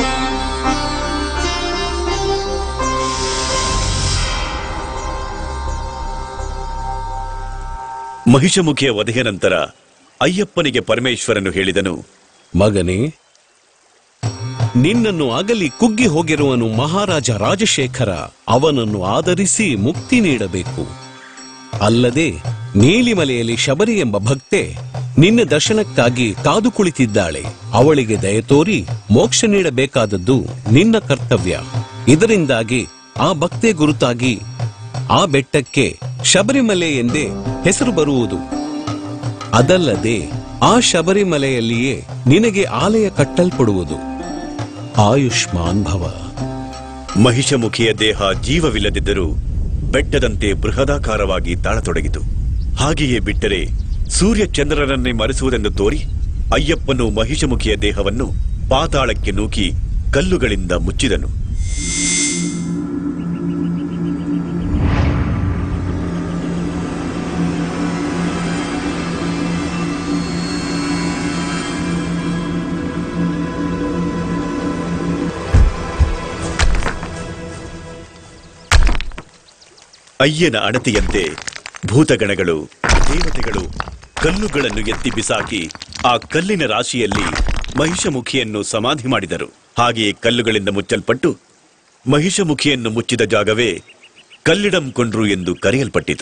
ಮಹಿಷಮುಖಿಯ ವಧೆಯ ನಂತರ ಅಯ್ಯಪ್ಪನಿಗೆ ಪರಮೇಶ್ವರನು ಹೇಳಿದನು ಮಗನೇ ನಿನ್ನನ್ನು ಅಗಲಿ ಕುಗ್ಗಿ ಹೋಗಿರುವನು ಮಹಾರಾಜ ರಾಜಶೇಖರ ಅವನನ್ನು ಆದರಿಸಿ ಮುಕ್ತಿ ನೀಡಬೇಕು ಅಲ್ಲದೆ ನೀಲಿಮಲೆಯಲ್ಲಿ ಶಬರಿ ಎಂಬ ಭಕ್ತೆ ನಿನ್ನ ದರ್ಶನಕ್ಕಾಗಿ ಕಾದು ಕುಳಿತಿದ್ದಾಳೆ ಅವಳಿಗೆ ದಯ ತೋರಿ ಮೋಕ್ಷ ನೀಡಬೇಕಾದದ್ದು ನಿನ್ನ ಕರ್ತವ್ಯ ಇದರಿಂದಾಗಿ ಆ ಭಕ್ತೆ ಗುರುತಾಗಿ ಆ ಬೆಟ್ಟಕ್ಕೆ ಶಬರಿಮಲೆ ಎಂದೇ ಹೆಸರು ಬರುವುದು ಅದಲ್ಲದೆ ಆ ಶಬರಿಮಲೆಯಲ್ಲಿಯೇ ನಿನಗೆ ಆಲಯ ಕಟ್ಟಲ್ಪಡುವುದು ಆಯುಷ್ಮಾನ್ ಭವ ಮಹಿಷಮುಖಿಯ ದೇಹ ಜೀವವಿಲ್ಲದಿದ್ದರೂ ಬೆಟ್ಟದಂತೆ ಬೃಹದಾಕಾರವಾಗಿ ತಾಳತೊಡಗಿತು ಹಾಗೆಯೇ ಬಿಟ್ಟರೆ ಸೂರ್ಯ ಚಂದ್ರನನ್ನೇ ಮರೆಸುವುದೆಂದು ತೋರಿ ಅಯ್ಯಪ್ಪನು ಮಹಿಷಮುಖಿಯ ದೇಹವನ್ನು ಪಾತಾಳಕ್ಕೆ ನೂಕಿ ಕಲ್ಲುಗಳಿಂದ ಮುಚ್ಚಿದನು ಅಯ್ಯನ ಅಣತಿಯಂತೆ ಭೂತಗಣಗಳು ದೇವತೆಗಳು ಕಲ್ಲುಗಳನ್ನು ಎತ್ತಿ ಬಿಸಾಕಿ ಆ ಕಲ್ಲಿನ ರಾಶಿಯಲ್ಲಿ ಮಹಿಷಮುಖಿಯನ್ನು ಸಮಾಧಿ ಮಾಡಿದರು ಹಾಗೆಯೇ ಕಲ್ಲುಗಳಿಂದ ಮುಚ್ಚಲ್ಪಟ್ಟು ಮಹಿಷಮುಖಿಯನ್ನು ಮುಚ್ಚಿದ ಜಾಗವೇ ಕಲ್ಲಿಡಂ ಕೊಂಡ್ರು ಎಂದು ಕರೆಯಲ್ಪಟ್ಟಿತು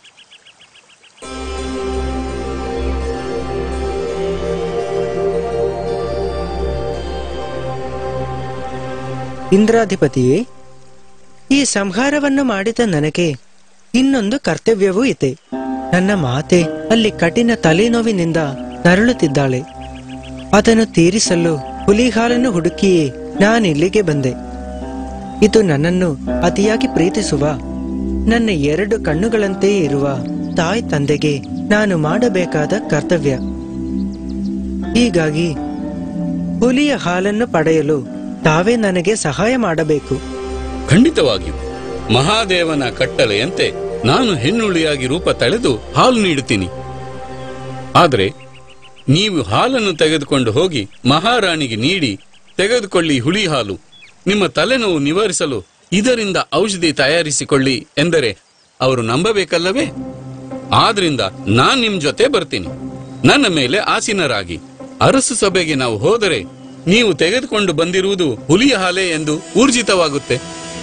ಇಂದ್ರಾಧಿಪತಿಯೇ ಈ ಸಂಹಾರವನ್ನು ಮಾಡಿದ ನನಗೆ ಇನ್ನೊಂದು ಕರ್ತವ್ಯವೂ ಇದೆ ನನ್ನ ಮಾತೆ ಅಲ್ಲಿ ಕಠಿಣ ತಲೆನೋವಿನಿಂದ ನರಳುತ್ತಿದ್ದಾಳೆ ಅದನ್ನು ತೀರಿಸಲು ಹುಲಿಹಾಲನ್ನು ಹುಡುಕಿಯೇ ನಾನಿಲ್ಲಿಗೆ ಬಂದೆ ಇದು ನನ್ನನ್ನು ಅತಿಯಾಗಿ ಪ್ರೀತಿಸುವ ನನ್ನ ಎರಡು ಕಣ್ಣುಗಳಂತೆಯೇ ಇರುವ ತಾಯಿ ತಂದೆಗೆ ನಾನು ಮಾಡಬೇಕಾದ ಕರ್ತವ್ಯ ಹೀಗಾಗಿ ಹುಲಿಯ ಹಾಲನ್ನು ಪಡೆಯಲು ತಾವೇ ನನಗೆ ಸಹಾಯ ಮಾಡಬೇಕು ಖಂಡಿತವಾಗಿಯೂ ಮಹಾದೇವನ ಕಟ್ಟಳೆಯಂತೆ ನಾನು ಹೆಣ್ಣುಳಿಯಾಗಿ ರೂಪ ತಳೆದು ಹಾಲು ನೀಡುತ್ತೀನಿ ಆದರೆ ನೀವು ಹಾಲನ್ನು ತೆಗೆದುಕೊಂಡು ಹೋಗಿ ಮಹಾರಾಣಿಗೆ ನೀಡಿ ತೆಗೆದುಕೊಳ್ಳಿ ಹುಳಿ ಹಾಲು ನಿಮ್ಮ ತಲೆನೋವು ನಿವಾರಿಸಲು ಇದರಿಂದ ಔಷಧಿ ತಯಾರಿಸಿಕೊಳ್ಳಿ ಎಂದರೆ ಅವರು ನಂಬಬೇಕಲ್ಲವೇ ಆದ್ರಿಂದ ನಾನ್ ನಿಮ್ ಜೊತೆ ಬರ್ತೀನಿ ನನ್ನ ಮೇಲೆ ಆಸೀನರಾಗಿ ಅರಸು ಸಭೆಗೆ ನಾವು ಹೋದರೆ ನೀವು ತೆಗೆದುಕೊಂಡು ಬಂದಿರುವುದು ಹುಲಿಯ ಹಾಲೆ ಎಂದು ಊರ್ಜಿತವಾಗುತ್ತೆ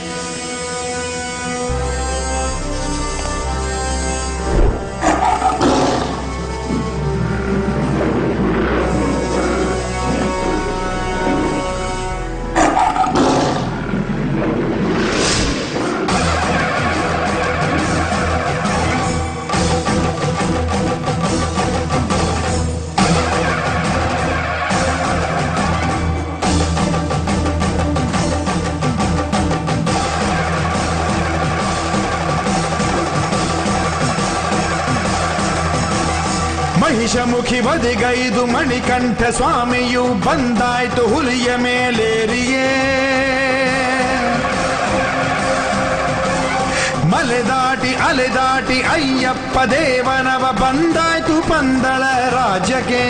ಮಹಿಷಮುಖಿ ಬದಿಗೈದು ಮಣಿಕಂಠ ಸ್ವಾಮಿಯು ಬಂದಾಯ್ತು ಹುಲಿಯ ಮೇಲೇರಿಯೇ ಮಲೆ ದಾಟಿ ಅಲೆ ದಾಟಿ ಅಯ್ಯಪ್ಪ ದೇವನವ ಬಂದಾಯ್ತು ಪಂದಳ ರಾಜ್ಯಕ್ಕೆ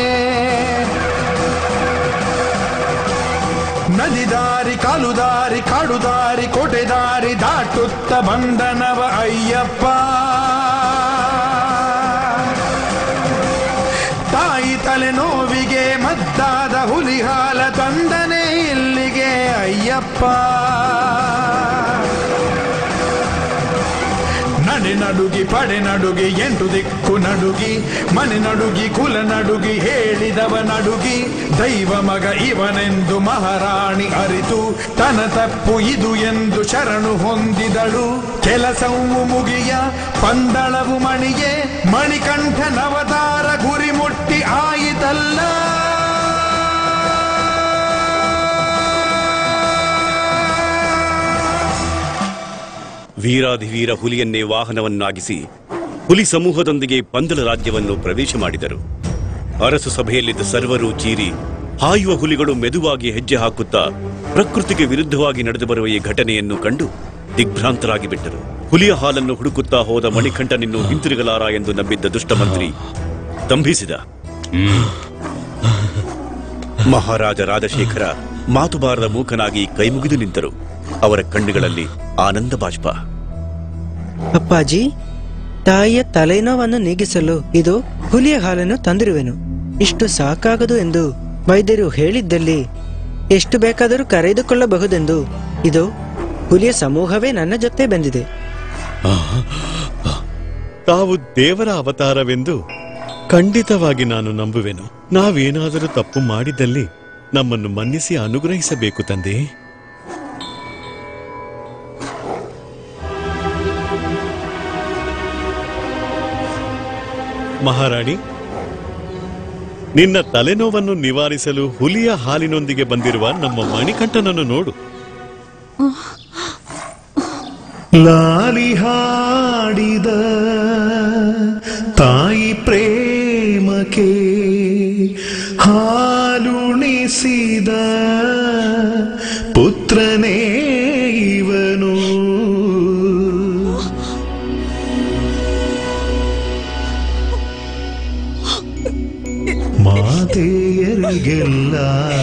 ನದಿ ದಾರಿ ಕಾಲು ದಾರಿ ಕಾಡು ದಾರಿ ಕೋಟೆ ದಾರಿ ದಾಟುತ್ತ ಬಂದನವ ಅಯ್ಯಪ್ಪ ತಾಯಿ ತಲೆನೋವಿಗೆ ಮದ್ದಾದ ಹುಲಿ ಹಾಲ ತಂದನೆ ಇಲ್ಲಿಗೆ ಅಯ್ಯಪ್ಪ ನಡೆ ನಡುಗಿ ಪಡೆ ನಡುಗಿ ಎಂಟು ದಿಕ್ಕು ನಡುಗಿ ಮನೆ ನಡುಗಿ ಕುಲ ನಡುಗಿ ಹೇಳಿದವ ನಡುಗಿ ದೈವ ಮಗ ಇವನೆಂದು ಮಹಾರಾಣಿ ಅರಿತು ತನ ತಪ್ಪು ಇದು ಎಂದು ಶರಣು ಹೊಂದಿದಳು ಕೆಲಸವು ಮುಗಿಯ ಪಂದಳವು ಮಣಿಗೆ ಮಣಿಕಂಠನವತಾರ ಗುರಿ ಮುಟ್ಟಿ ಆಯಿತಲ್ಲ ವೀರಾಧಿವೀರ ಹುಲಿಯನ್ನೇ ವಾಹನವನ್ನಾಗಿಸಿ ಹುಲಿ ಸಮೂಹದೊಂದಿಗೆ ಪಂದಲ ರಾಜ್ಯವನ್ನು ಪ್ರವೇಶ ಮಾಡಿದರು ಅರಸು ಸಭೆಯಲ್ಲಿದ್ದ ಸರ್ವರು ಚೀರಿ ಹಾಯುವ ಹುಲಿಗಳು ಮೆದುವಾಗಿ ಹೆಜ್ಜೆ ಹಾಕುತ್ತಾ ಪ್ರಕೃತಿಗೆ ವಿರುದ್ಧವಾಗಿ ನಡೆದು ಬರುವ ಈ ಘಟನೆಯನ್ನು ಕಂಡು ದಿಗ್ಭ್ರಾಂತರಾಗಿ ಬಿಟ್ಟರು ಹುಲಿಯ ಹಾಲನ್ನು ಹುಡುಕುತ್ತಾ ಹೋದ ಮಣಿಕಂಠನಿನ್ನು ಹಿಂತಿರುಗಲಾರ ಎಂದು ನಂಬಿದ್ದ ದುಷ್ಟಮಂತ್ರಿ ಸ್ತಂಭಿಸಿದ ಮಹಾರಾಜ ರಾಜಶೇಖರ ಮಾತುಬಾರದ ಮೂಕನಾಗಿ ಕೈಮುಗಿದು ನಿಂತರು ಅವರ ಕಣ್ಣುಗಳಲ್ಲಿ ಆನಂದ ಬಾಷ್ಪ ಅಪ್ಪಾಜಿ ತಾಯಿಯ ತಲೆನೋವನ್ನು ನೀಗಿಸಲು ಇದು ಹುಲಿಯ ಹಾಲನ್ನು ತಂದಿರುವೆನು ಇಷ್ಟು ಸಾಕಾಗದು ಎಂದು ವೈದ್ಯರು ಹೇಳಿದ್ದಲ್ಲಿ ಎಷ್ಟು ಬೇಕಾದರೂ ಕರೆದುಕೊಳ್ಳಬಹುದೆಂದು ಇದು ಹುಲಿಯ ಸಮೂಹವೇ ನನ್ನ ಜೊತೆ ಬಂದಿದೆ ತಾವು ದೇವರ ಅವತಾರವೆಂದು ಖಂಡಿತವಾಗಿ ನಾನು ನಂಬುವೆನು ನಾವೇನಾದರೂ ತಪ್ಪು ಮಾಡಿದ್ದಲ್ಲಿ ನಮ್ಮನ್ನು ಮನ್ನಿಸಿ ಅನುಗ್ರಹಿಸಬೇಕು ತಂದೆ ಮಹಾರಾಣಿ ನಿನ್ನ ತಲೆನೋವನ್ನು ನಿವಾರಿಸಲು ಹುಲಿಯ ಹಾಲಿನೊಂದಿಗೆ ಬಂದಿರುವ ನಮ್ಮ ಮಣಿಕಂಠನನ್ನು ನೋಡು ಲಾಲಿ ಹಾಡಿದ ತಾಯಿ ಪ್ರೇಮಕ್ಕೆ ಹಾಲುಣಿಸಿದ ಪುತ್ರನೇ ಇವನು ಮಾತೆಯರಿಗೆಲ್ಲ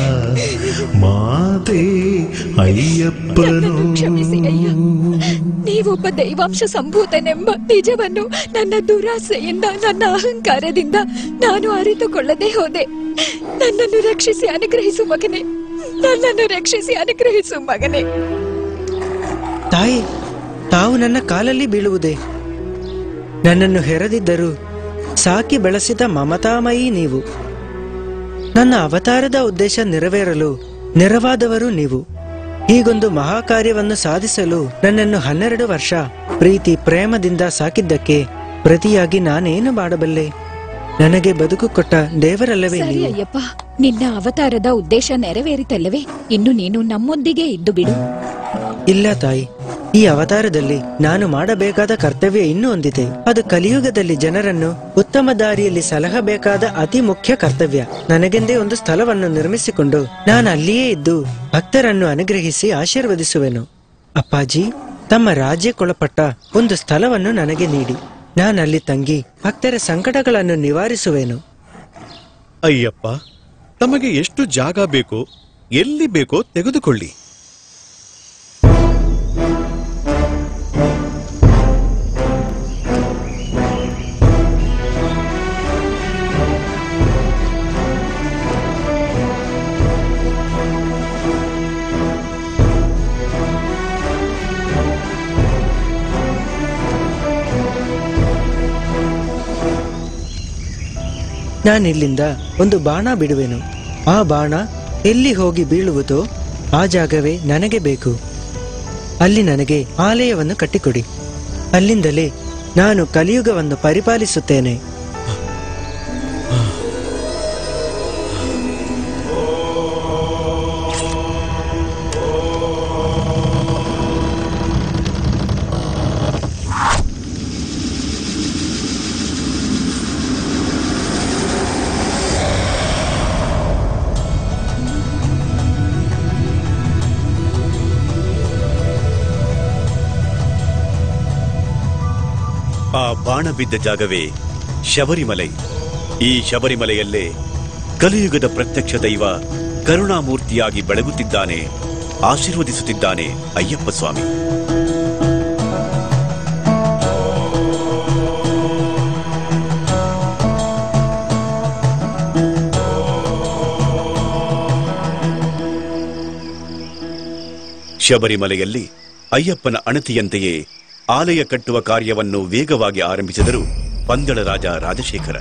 ಮಾತೆ ಅಯ್ಯಪ್ಪನು ಕ್ಷಮಿಸಿ ಅಯ್ಯ ನೀವೊಬ್ಬ ದೈವಾಂಶ ಸಂಭೂತನೆಂಬ ನಿಜವನ್ನು ನನ್ನ ದುರಾಸೆಯಿಂದ ನನ್ನ ಅಹಂಕಾರದಿಂದ ನಾನು ಅರಿತುಕೊಳ್ಳದೆ ಹೋದೆ ನನ್ನನ್ನು ರಕ್ಷಿಸಿ ಅನುಗ್ರಹಿಸು ಮಗನೇ ನನ್ನನ್ನು ರಕ್ಷಿಸಿ ಅನುಗ್ರಹಿಸು ಮಗನೇ ತಾಯಿ ತಾವು ನನ್ನ ಕಾಲಲ್ಲಿ ಬೀಳುವುದೇ ನನ್ನನ್ನು ಹೆರದಿದ್ದರೂ ಸಾಕಿ ಬೆಳೆಸಿದ ಮಮತಾಮಯಿ ನೀವು ನನ್ನ ಅವತಾರದ ಉದ್ದೇಶ ನೆರವೇರಲು ನೆರವಾದವರು ನೀವು ಹೀಗೊಂದು ಮಹಾಕಾರ್ಯವನ್ನು ಸಾಧಿಸಲು ನನ್ನನ್ನು ಹನ್ನೆರಡು ವರ್ಷ ಪ್ರೀತಿ ಪ್ರೇಮದಿಂದ ಸಾಕಿದ್ದಕ್ಕೆ ಪ್ರತಿಯಾಗಿ ನಾನೇನು ಮಾಡಬಲ್ಲೆ ನನಗೆ ಬದುಕು ಕೊಟ್ಟ ದೇವರಲ್ಲವೇ ಸರಿ ನೀವು ಅಯ್ಯಪ್ಪ ನಿನ್ನ ಅವತಾರದ ಉದ್ದೇಶ ನೆರವೇರಿತಲ್ಲವೇ ಇನ್ನು ನೀನು ನಮ್ಮೊಂದಿಗೆ ಇದ್ದು ಬಿಡು ಇಲ್ಲ ತಾಯಿ ಈ ಅವತಾರದಲ್ಲಿ ನಾನು ಮಾಡಬೇಕಾದ ಕರ್ತವ್ಯ ಇನ್ನೂ ಒಂದಿದೆ ಅದು ಕಲಿಯುಗದಲ್ಲಿ ಜನರನ್ನು ಉತ್ತಮ ದಾರಿಯಲ್ಲಿ ಸಲಹಬೇಕಾದ ಅತಿ ಮುಖ್ಯ ಕರ್ತವ್ಯ ನನಗೆಂದೇ ಒಂದು ಸ್ಥಳವನ್ನು ನಿರ್ಮಿಸಿಕೊಂಡು ನಾನು ಅಲ್ಲಿಯೇ ಇದ್ದು ಭಕ್ತರನ್ನು ಅನುಗ್ರಹಿಸಿ ಆಶೀರ್ವದಿಸುವೆನು ಅಪ್ಪಾಜಿ ತಮ್ಮ ರಾಜ್ಯಕ್ಕೊಳಪಟ್ಟ ಒಂದು ಸ್ಥಳವನ್ನು ನನಗೆ ನೀಡಿ ನಾನಲ್ಲಿ ತಂಗಿ ಭಕ್ತರ ಸಂಕಟಗಳನ್ನು ನಿವಾರಿಸುವೆನು ಅಯ್ಯಪ್ಪ ತಮಗೆ ಎಷ್ಟು ಜಾಗ ಬೇಕೋ ಎಲ್ಲಿ ಬೇಕೋ ತೆಗೆದುಕೊಳ್ಳಿ ನಾನಿಲ್ಲಿಂದ ಒಂದು ಬಾಣ ಬಿಡುವೆನು ಆ ಬಾಣ ಎಲ್ಲಿ ಹೋಗಿ ಬೀಳುವುದೋ ಆ ಜಾಗವೇ ನನಗೆ ಬೇಕು ಅಲ್ಲಿ ನನಗೆ ಆಲಯವನ್ನು ಕಟ್ಟಿಕೊಡಿ ಅಲ್ಲಿಂದಲೇ ನಾನು ಕಲಿಯುಗವನ್ನು ಪರಿಪಾಲಿಸುತ್ತೇನೆ ಆ ಬಾಣ ಬಿದ್ದ ಜಾಗವೇ ಶಬರಿಮಲೈ ಈ ಶಬರಿಮಲೆಯಲ್ಲೇ ಕಲಿಯುಗದ ಪ್ರತ್ಯಕ್ಷ ದೈವ ಕರುಣಾಮೂರ್ತಿಯಾಗಿ ಬೆಳಗುತ್ತಿದ್ದಾನೆ ಆಶೀರ್ವದಿಸುತ್ತಿದ್ದಾನೆ ಅಯ್ಯಪ್ಪ ಸ್ವಾಮಿ ಶಬರಿಮಲೆಯಲ್ಲಿ ಅಯ್ಯಪ್ಪನ ಅಣತಿಯಂತೆಯೇ ಆಲಯ ಕಟ್ಟುವ ಕಾರ್ಯವನ್ನು ವೇಗವಾಗಿ ಆರಂಭಿಸಿದರು ಪಂದಳ ರಾಜ ರಾಜಶೇಖರ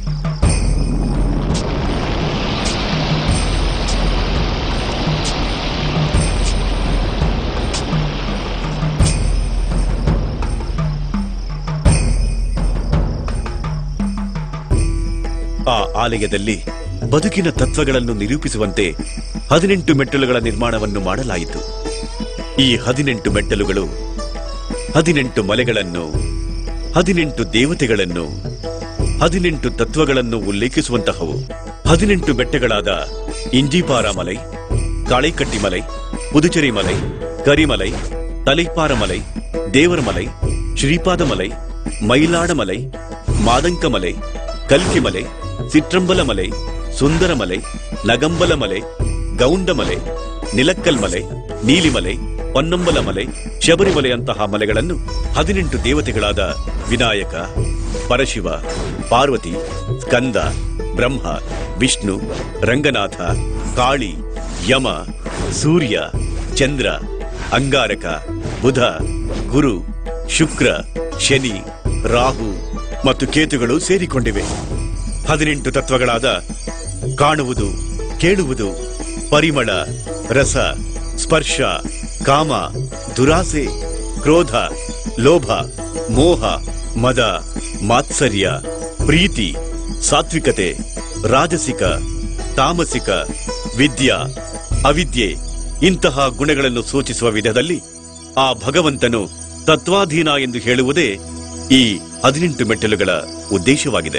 ಆ ಆಲಯದಲ್ಲಿ ಬದುಕಿನ ತತ್ವಗಳನ್ನು ನಿರೂಪಿಸುವಂತೆ ಹದಿನೆಂಟು ಮೆಟ್ಟಲುಗಳ ನಿರ್ಮಾಣವನ್ನು ಮಾಡಲಾಯಿತು ಈ ಹದಿನೆಂಟು ಮೆಟ್ಟಲುಗಳು ಹದಿನೆಂಟು ಮಲೆಗಳನ್ನು ಹದಿನೆಂಟು ದೇವತೆಗಳನ್ನು ಹದಿನೆಂಟು ತತ್ವಗಳನ್ನು ಉಲ್ಲೇಖಿಸುವಂತಹವು ಹದಿನೆಂಟು ಬೆಟ್ಟಗಳಾದ ಇಂಜಿಪಾರ ಮಲೈ ಕಾಳೆಕಟ್ಟಿ ಮಲೈ ಪುದುಚೇರಿ ಮಲೈ ಕರಿಮಲೈ ತಲೈಪಾರ ಮಲೈ ದೇವರ ಮಲೈ ಶ್ರೀಪಾದ ಮಲೈ ಮೈಲಾಡ ಮಲೈ ಮಾದಂಕ ಮಲೈ ಕಲ್ಕಿ ಮಲೆ ಸಿಟ್ರಂಬಲ ಮಲೆ ಸುಂದರ ಮಲೆ ನಗಂಬಲ ಮಲೆ ಗೌಂಡ ಮಲೆ ನಿಲಕ್ಕಲ್ ಮಲೆ ನೀಲಿಮಲೆ ಪೊನ್ನಂಬಲ ಮಲೆ ಶಬರಿಮಲೆಯಂತಹ ಮಲೆಗಳನ್ನು ಹದಿನೆಂಟು ದೇವತೆಗಳಾದ ವಿನಾಯಕ ಪರಶಿವ ಪಾರ್ವತಿ ಸ್ಕಂದ ಬ್ರಹ್ಮ ವಿಷ್ಣು ರಂಗನಾಥ ಕಾಳಿ ಯಮ ಸೂರ್ಯ ಚಂದ್ರ ಅಂಗಾರಕ ಬುಧ ಗುರು ಶುಕ್ರ ಶನಿ ರಾಹು ಮತ್ತು ಕೇತುಗಳು ಸೇರಿಕೊಂಡಿವೆ ಹದಿನೆಂಟು ತತ್ವಗಳಾದ ಕಾಣುವುದು ಕೇಳುವುದು ಪರಿಮಳ ರಸ ಸ್ಪರ್ಶ ಕಾಮ ದುರಾಸೆ ಕ್ರೋಧ ಲೋಭ ಮೋಹ ಮದ ಮಾತ್ಸರ್ಯ ಪ್ರೀತಿ ಸಾತ್ವಿಕತೆ ರಾಜಸಿಕ ತಾಮಸಿಕ ವಿದ್ಯಾ ಅವಿದ್ಯೆ ಇಂತಹ ಗುಣಗಳನ್ನು ಸೂಚಿಸುವ ವಿಧದಲ್ಲಿ ಆ ಭಗವಂತನು ತತ್ವಾಧೀನ ಎಂದು ಹೇಳುವುದೇ ಈ ಹದಿನೆಂಟು ಮೆಟ್ಟಲುಗಳ ಉದ್ದೇಶವಾಗಿದೆ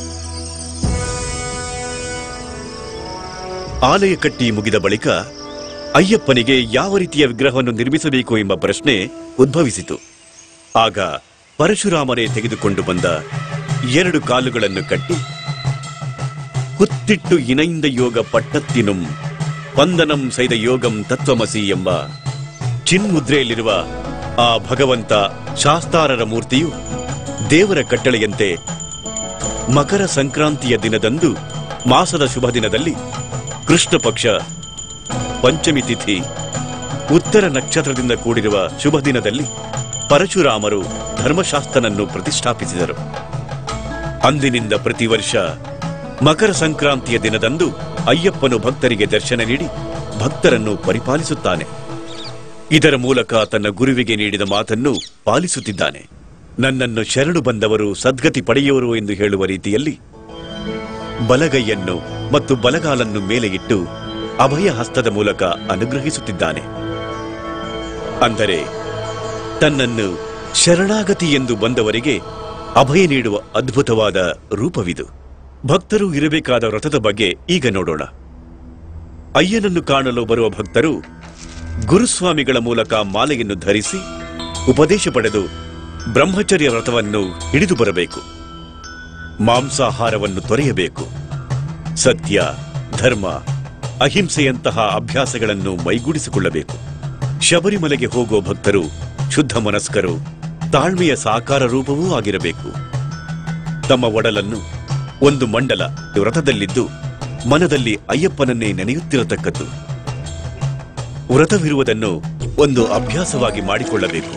ಆಲಯ ಕಟ್ಟಿ ಮುಗಿದ ಬಳಿಕ ಅಯ್ಯಪ್ಪನಿಗೆ ಯಾವ ರೀತಿಯ ವಿಗ್ರಹವನ್ನು ನಿರ್ಮಿಸಬೇಕು ಎಂಬ ಪ್ರಶ್ನೆ ಉದ್ಭವಿಸಿತು ಆಗ ಪರಶುರಾಮರೇ ತೆಗೆದುಕೊಂಡು ಬಂದ ಎರಡು ಕಾಲುಗಳನ್ನು ಕಟ್ಟಿ ಕುತ್ತಿಟ್ಟು ಇನೈಂದ ಯೋಗ ಪಟ್ಟತ್ತಿನುಂ ಪಂದನಂ ಸೈದ ಯೋಗಂ ತತ್ವಮಸಿ ಎಂಬ ಚಿನ್ಮುದ್ರೆಯಲ್ಲಿರುವ ಆ ಭಗವಂತ ಶಾಸ್ತಾರರ ಮೂರ್ತಿಯು ದೇವರ ಕಟ್ಟಳೆಯಂತೆ ಮಕರ ಸಂಕ್ರಾಂತಿಯ ದಿನದಂದು ಮಾಸದ ಶುಭ ದಿನದಲ್ಲಿ ಕೃಷ್ಣ ಪಕ್ಷ ಪಂಚಮಿ ತಿಥಿ ಉತ್ತರ ನಕ್ಷತ್ರದಿಂದ ಕೂಡಿರುವ ಶುಭ ದಿನದಲ್ಲಿ ಪರಶುರಾಮರು ಧರ್ಮಶಾಸ್ತ್ರನನ್ನು ಪ್ರತಿಷ್ಠಾಪಿಸಿದರು ಅಂದಿನಿಂದ ಪ್ರತಿ ವರ್ಷ ಮಕರ ಸಂಕ್ರಾಂತಿಯ ದಿನದಂದು ಅಯ್ಯಪ್ಪನು ಭಕ್ತರಿಗೆ ದರ್ಶನ ನೀಡಿ ಭಕ್ತರನ್ನು ಪರಿಪಾಲಿಸುತ್ತಾನೆ ಇದರ ಮೂಲಕ ತನ್ನ ಗುರುವಿಗೆ ನೀಡಿದ ಮಾತನ್ನು ಪಾಲಿಸುತ್ತಿದ್ದಾನೆ ನನ್ನನ್ನು ಶರಣು ಬಂದವರು ಸದ್ಗತಿ ಪಡೆಯುವರು ಎಂದು ಹೇಳುವ ರೀತಿಯಲ್ಲಿ ಬಲಗೈಯನ್ನು ಮತ್ತು ಬಲಗಾಲನ್ನು ಮೇಲೆ ಇಟ್ಟು ಅಭಯ ಹಸ್ತದ ಮೂಲಕ ಅನುಗ್ರಹಿಸುತ್ತಿದ್ದಾನೆ ಅಂದರೆ ತನ್ನನ್ನು ಶರಣಾಗತಿ ಎಂದು ಬಂದವರಿಗೆ ಅಭಯ ನೀಡುವ ಅದ್ಭುತವಾದ ರೂಪವಿದು ಭಕ್ತರು ಇರಬೇಕಾದ ವ್ರತದ ಬಗ್ಗೆ ಈಗ ನೋಡೋಣ ಅಯ್ಯನನ್ನು ಕಾಣಲು ಬರುವ ಭಕ್ತರು ಗುರುಸ್ವಾಮಿಗಳ ಮೂಲಕ ಮಾಲೆಯನ್ನು ಧರಿಸಿ ಉಪದೇಶ ಪಡೆದು ಬ್ರಹ್ಮಚರ್ಯ ವ್ರತವನ್ನು ಹಿಡಿದು ಬರಬೇಕು ಮಾಂಸಾಹಾರವನ್ನು ತೊರೆಯಬೇಕು ಸತ್ಯ ಧರ್ಮ ಅಹಿಂಸೆಯಂತಹ ಅಭ್ಯಾಸಗಳನ್ನು ಮೈಗೂಡಿಸಿಕೊಳ್ಳಬೇಕು ಶಬರಿಮಲೆಗೆ ಹೋಗುವ ಭಕ್ತರು ಶುದ್ಧ ಮನಸ್ಕರು ತಾಳ್ಮೆಯ ಸಾಕಾರ ರೂಪವೂ ಆಗಿರಬೇಕು ತಮ್ಮ ಒಡಲನ್ನು ಒಂದು ಮಂಡಲ ವ್ರತದಲ್ಲಿದ್ದು ಮನದಲ್ಲಿ ಅಯ್ಯಪ್ಪನನ್ನೇ ನೆನೆಯುತ್ತಿರತಕ್ಕದ್ದು ವ್ರತವಿರುವುದನ್ನು ಒಂದು ಅಭ್ಯಾಸವಾಗಿ ಮಾಡಿಕೊಳ್ಳಬೇಕು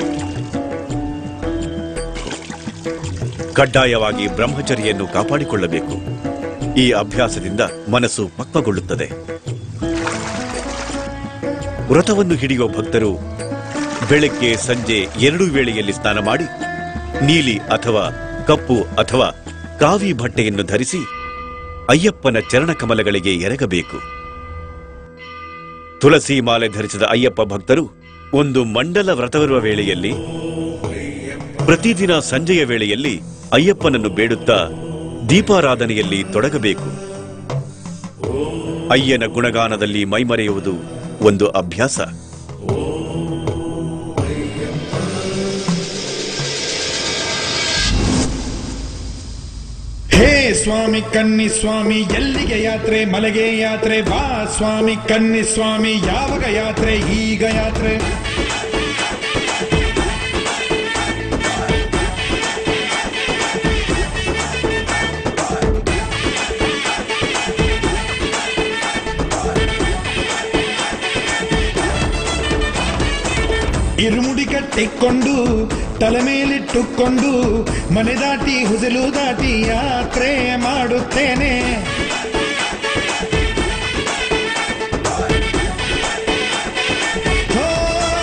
ಕಡ್ಡಾಯವಾಗಿ ಬ್ರಹ್ಮಚರ್ಯನ್ನು ಕಾಪಾಡಿಕೊಳ್ಳಬೇಕು ಈ ಅಭ್ಯಾಸದಿಂದ ಮನಸ್ಸು ಪಕ್ವಗೊಳ್ಳುತ್ತದೆ ವ್ರತವನ್ನು ಹಿಡಿಯುವ ಭಕ್ತರು ಬೆಳಗ್ಗೆ ಸಂಜೆ ಎರಡೂ ವೇಳೆಯಲ್ಲಿ ಸ್ನಾನ ಮಾಡಿ ನೀಲಿ ಅಥವಾ ಕಪ್ಪು ಅಥವಾ ಕಾವಿ ಬಟ್ಟೆಯನ್ನು ಧರಿಸಿ ಅಯ್ಯಪ್ಪನ ಚರಣಕಮಲಗಳಿಗೆ ಎರಗಬೇಕು ತುಳಸಿ ಮಾಲೆ ಧರಿಸಿದ ಅಯ್ಯಪ್ಪ ಭಕ್ತರು ಒಂದು ಮಂಡಲ ವ್ರತವಿರುವ ವೇಳೆಯಲ್ಲಿ ಪ್ರತಿದಿನ ಸಂಜೆಯ ವೇಳೆಯಲ್ಲಿ ಅಯ್ಯಪ್ಪನನ್ನು ಬೇಡುತ್ತಾ ದೀಪಾರಾಧನೆಯಲ್ಲಿ ತೊಡಗಬೇಕು ಅಯ್ಯನ ಗುಣಗಾನದಲ್ಲಿ ಮೈಮರೆಯುವುದು ಒಂದು ಅಭ್ಯಾಸ ಹೇ ಸ್ವಾಮಿ ಕನ್ನಿ ಸ್ವಾಮಿ ಎಲ್ಲಿಗೆ ಯಾತ್ರೆ ಮಲೆಗೆ ಯಾತ್ರೆ ಬಾ ಸ್ವಾಮಿ ಕನ್ನಿ ಸ್ವಾಮಿ ಯಾವಾಗ ಯಾತ್ರೆ ಈಗ ಯಾತ್ರೆ ಇರುಮುಡಿ ಕಟ್ಟಿಕೊಂಡು ತಲೆ ಮೇಲಿಟ್ಟುಕೊಂಡು ಮನೆ ದಾಟಿ ಹುಸಲು ದಾಟಿ ಯಾತ್ರೆ ಮಾಡುತ್ತೇನೆ ಹೋ,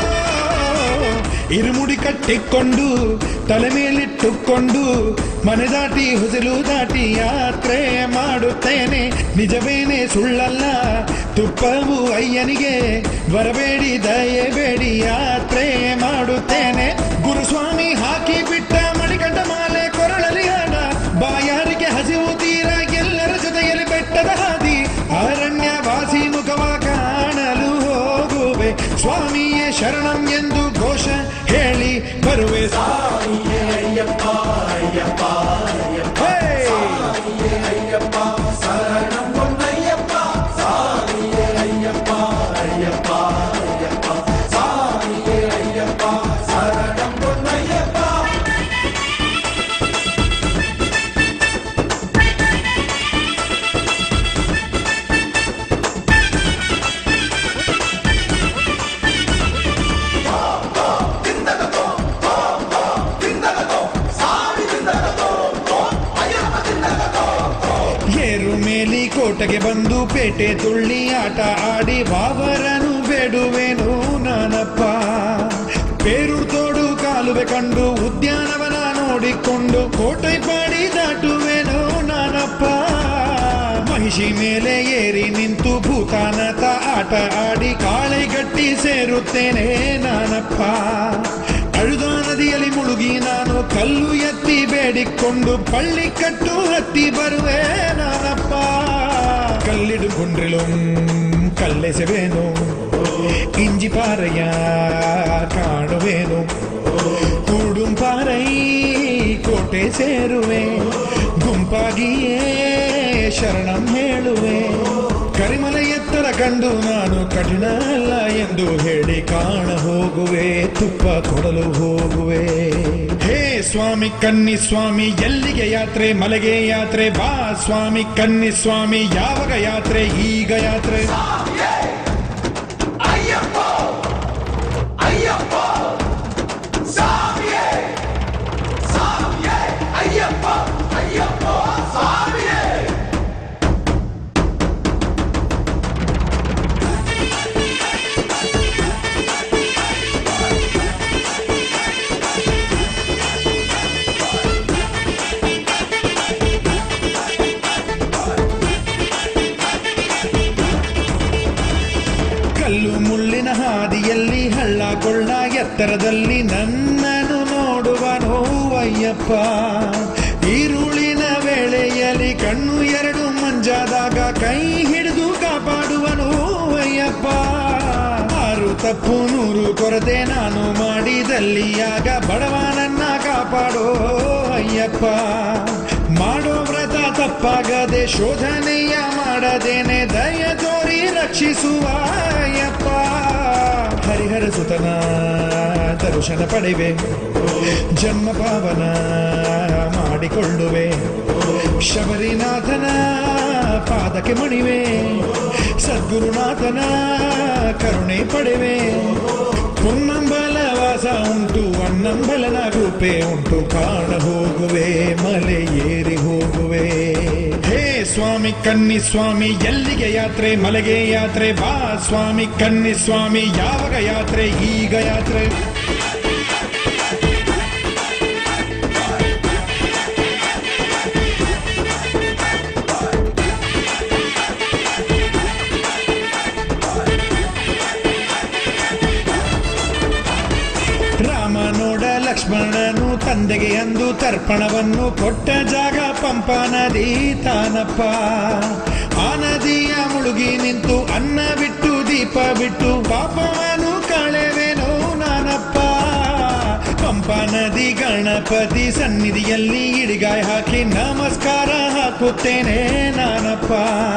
ಇರುಮುಡಿ ಕಟ್ಟಿಕೊಂಡು ತಲೆ ಮೇಲಿಟ್ಟುಕೊಂಡು ಮನೆ ದಾಟಿ ಹುಸಲು ದಾಟಿ ಯಾತ್ರೆ ಮಾಡುತ್ತೇನೆ ನಿಜವೇನೆ ಸುಳ್ಳಲ್ಲ ತುಪ್ಪವು ಅಯ್ಯನಿಗೆ ಬರಬೇಡಿ ದಯಬೇಡಿ ಯಾತ್ರೆ ಮಾಡುತ್ತೇನೆ ಗುರುಸ್ವಾಮಿ ಹಾಕಿ ಬಿಟ್ಟ ಮಣಿಕಂಠ ಮಾಲೆ ಕೊರಳಲಿ ಹಾಡ ಬಾಯಾರಿಗೆ ಹಸಿವು ತೀರ ಎಲ್ಲರ ಜೊತೆಯಲ್ಲಿ ಬೆಟ್ಟದ ಹಾದಿ ಅರಣ್ಯ ವಾಸಿ ಮುಖವ ಕಾಣಲು ಹೋಗುವೆ ಸ್ವಾಮಿಯೇ ಶರಣಂ ಎಂದು ಘೋಷ ಹೇಳಿ ಬರುವೆ ಸ್ವಾಮಿಯೇ ಅಯ್ಯಪ್ಪ ಅಯ್ಯಪ್ಪ ಅಯ್ಯಪ್ಪ ಅಯ್ಯಪ್ಪ ಶರಣಂ பொன்னையப்ப சாமியே ஐயப்பா ஐயப்பா ஐயப்பா சாமியே ஐயப்பா சரணம் பொன்னையப்பா ಏರು ಮೇಲಿ ಕೋಟೆಗೆ ಬಂದು ಪೇಟೆ ತುಳ್ಳಿ ಆಟ ಆಡಿ ಬಾಬರನು ಬೇಡುವೆನು ನಾನಪ್ಪ ಪೇರೂರ್ ತೋಡು ಕಾಲುವೆ ಕಂಡು ಉದ್ಯಾನವನ ನೋಡಿಕೊಂಡು ಕೋಟೆ ಪಾಡಿ ದಾಟುವೆನು ನಾನಪ್ಪ ಮಹಿಷಿ ಮೇಲೆ ಏರಿ ನಿಂತು ಭೂತಾನತ ಆಟ ಆಡಿ ಕಾಳೆಗಟ್ಟಿ ಸೇರುತ್ತೇನೆ ನಾನಪ್ಪ ಅழுದ ನದಿಯಲ್ಲಿ ಮುಳುಗಿ ನಾನು ಕಲ್ಲು ಎತ್ತಿ ಬೇಡಿಕೊಂಡು ಪಳ್ಳಿ ಕಟ್ಟು ಹತ್ತಿ ಬರುವೆ ನಾನಪ್ಪ ಕಲ್ಲಿಡುಕೊಂಡ್ರಿಲು ಕಲ್ಲೆಸೆವೇನು ಇಂಜಿ ಪಾರಯ್ಯ ಕಾಣುವೇನು ಕೂಡುಂಪಾರೈ ಕೋಟೆ ಸೇರುವೆ ಗುಂಪಾಗಿಯೇ ಶರಣಂ ಹೇಳುವೆ ಕರಿಮಲ ಎತ್ತರ ಕಂಡು ನಾನು ಕಠಿಣ ಅಲ್ಲ ಎಂದು ಹೇಳಿ ಕಾಣ ಹೋಗುವೆ ತುಪ್ಪ ಕೊಡಲು ಹೋಗುವೆ ಹೇ ಸ್ವಾಮಿ ಕನ್ನಿ ಸ್ವಾಮಿ ಎಲ್ಲಿಗೆ ಯಾತ್ರೆ ಮಲೆಗೆ ಯಾತ್ರೆ ಬಾ ಸ್ವಾಮಿ ಕನ್ನಿ ಸ್ವಾಮಿ ಯಾವಾಗ ಯಾತ್ರೆ ಈಗ ಯಾತ್ರೆ ಕಲ್ಲು ಮುಳ್ಳಿನ ಹಾದಿಯಲ್ಲಿ ಹಳ್ಳ ಕೊಳ್ಳ ಎತ್ತರದಲ್ಲಿ ನನ್ನನ್ನು ನೋಡುವನು ಅಯ್ಯಪ್ಪ ಈರುಳಿನ ವೇಳೆಯಲ್ಲಿ ಕಣ್ಣು ಎರಡು ಮಂಜಾದಾಗ ಕೈ ಹಿಡಿದು ಕಾಪಾಡುವನು ಅಯ್ಯಪ್ಪ ಆರು ತಪ್ಪು ನೂರು ಕೊರತೆ ನಾನು ಮಾಡಿದಲ್ಲಿ ಆಗ ಬಡವನನ್ನ ಕಾಪಾಡೋ ಅಯ್ಯಪ್ಪ ಮಾಡೋ ವ್ರತ ತಪ್ಪಾಗದೆ ಶೋಧನೆಯ ಮಾಡದೇನೆ ದಯ ತೋರಿ ರಕ್ಷಿಸುವ ಅಯ್ಯಪ್ಪ ಹರಿಹರ ಸುತನ ದರ್ಶನ ಪಡೆವೆ ಜನ್ಮ ಪಾವನ ಮಾಡಿಕೊಳ್ಳುವೆ ಶಬರಿನಾಥನ ಪಾದಕ್ಕೆ ಮಣಿವೆ ಸದ್ಗುರುನಾಥನ ಕರುಣೆ ಪಡೆವೆ ಪುನ್ನಂಬಲ ವಾಸ ಉಂಟು ಅನ್ನಂಬಲನ ರೂಪೆ ಉಂಟು ಕಾಣ ಹೋಗುವೆ ಮಲೆ ಏರಿ ಹೋಗುವೆ ಹೇ ಸ್ವಾಮಿ ಕನ್ನಿ ಸ್ವಾಮಿ ಎಲ್ಲಿಗೆ ಯಾತ್ರೆ ಮಲೆಗೆ ಯಾತ್ರೆ ಬಾ ಸ್ವಾಮಿ ಕನ್ನಿ ಸ್ವಾಮಿ ಯಾವಾಗ ಯಾತ್ರೆ ಈಗ ಯಾತ್ರೆ ರಾಮ ನೋಡ ಲಕ್ಷ್ಮಣನು ತಂದೆಗೆ ಅಂದು ತರ್ಪಣವನ್ನು ಕೊಟ್ಟ ಜಾಗ ಪಂಪ ನದಿ ತಾನಪ್ಪ ಆ ನದಿಯ ಮುಳುಗಿ ನಿಂತು ಅನ್ನ ಬಿಟ್ಟು ದೀಪ ಬಿಟ್ಟು ಪಾಪವನ್ನು ಕಳೆವೆನೋ ನಾನಪ್ಪ ಪಂಪ ನದಿ ಗಣಪತಿ ಸನ್ನಿಧಿಯಲ್ಲಿ ಇಡಿಗಾಯ ಹಾಕಿ ನಮಸ್ಕಾರ ಹಾಕುತ್ತೇನೆ ನಾನಪ್ಪ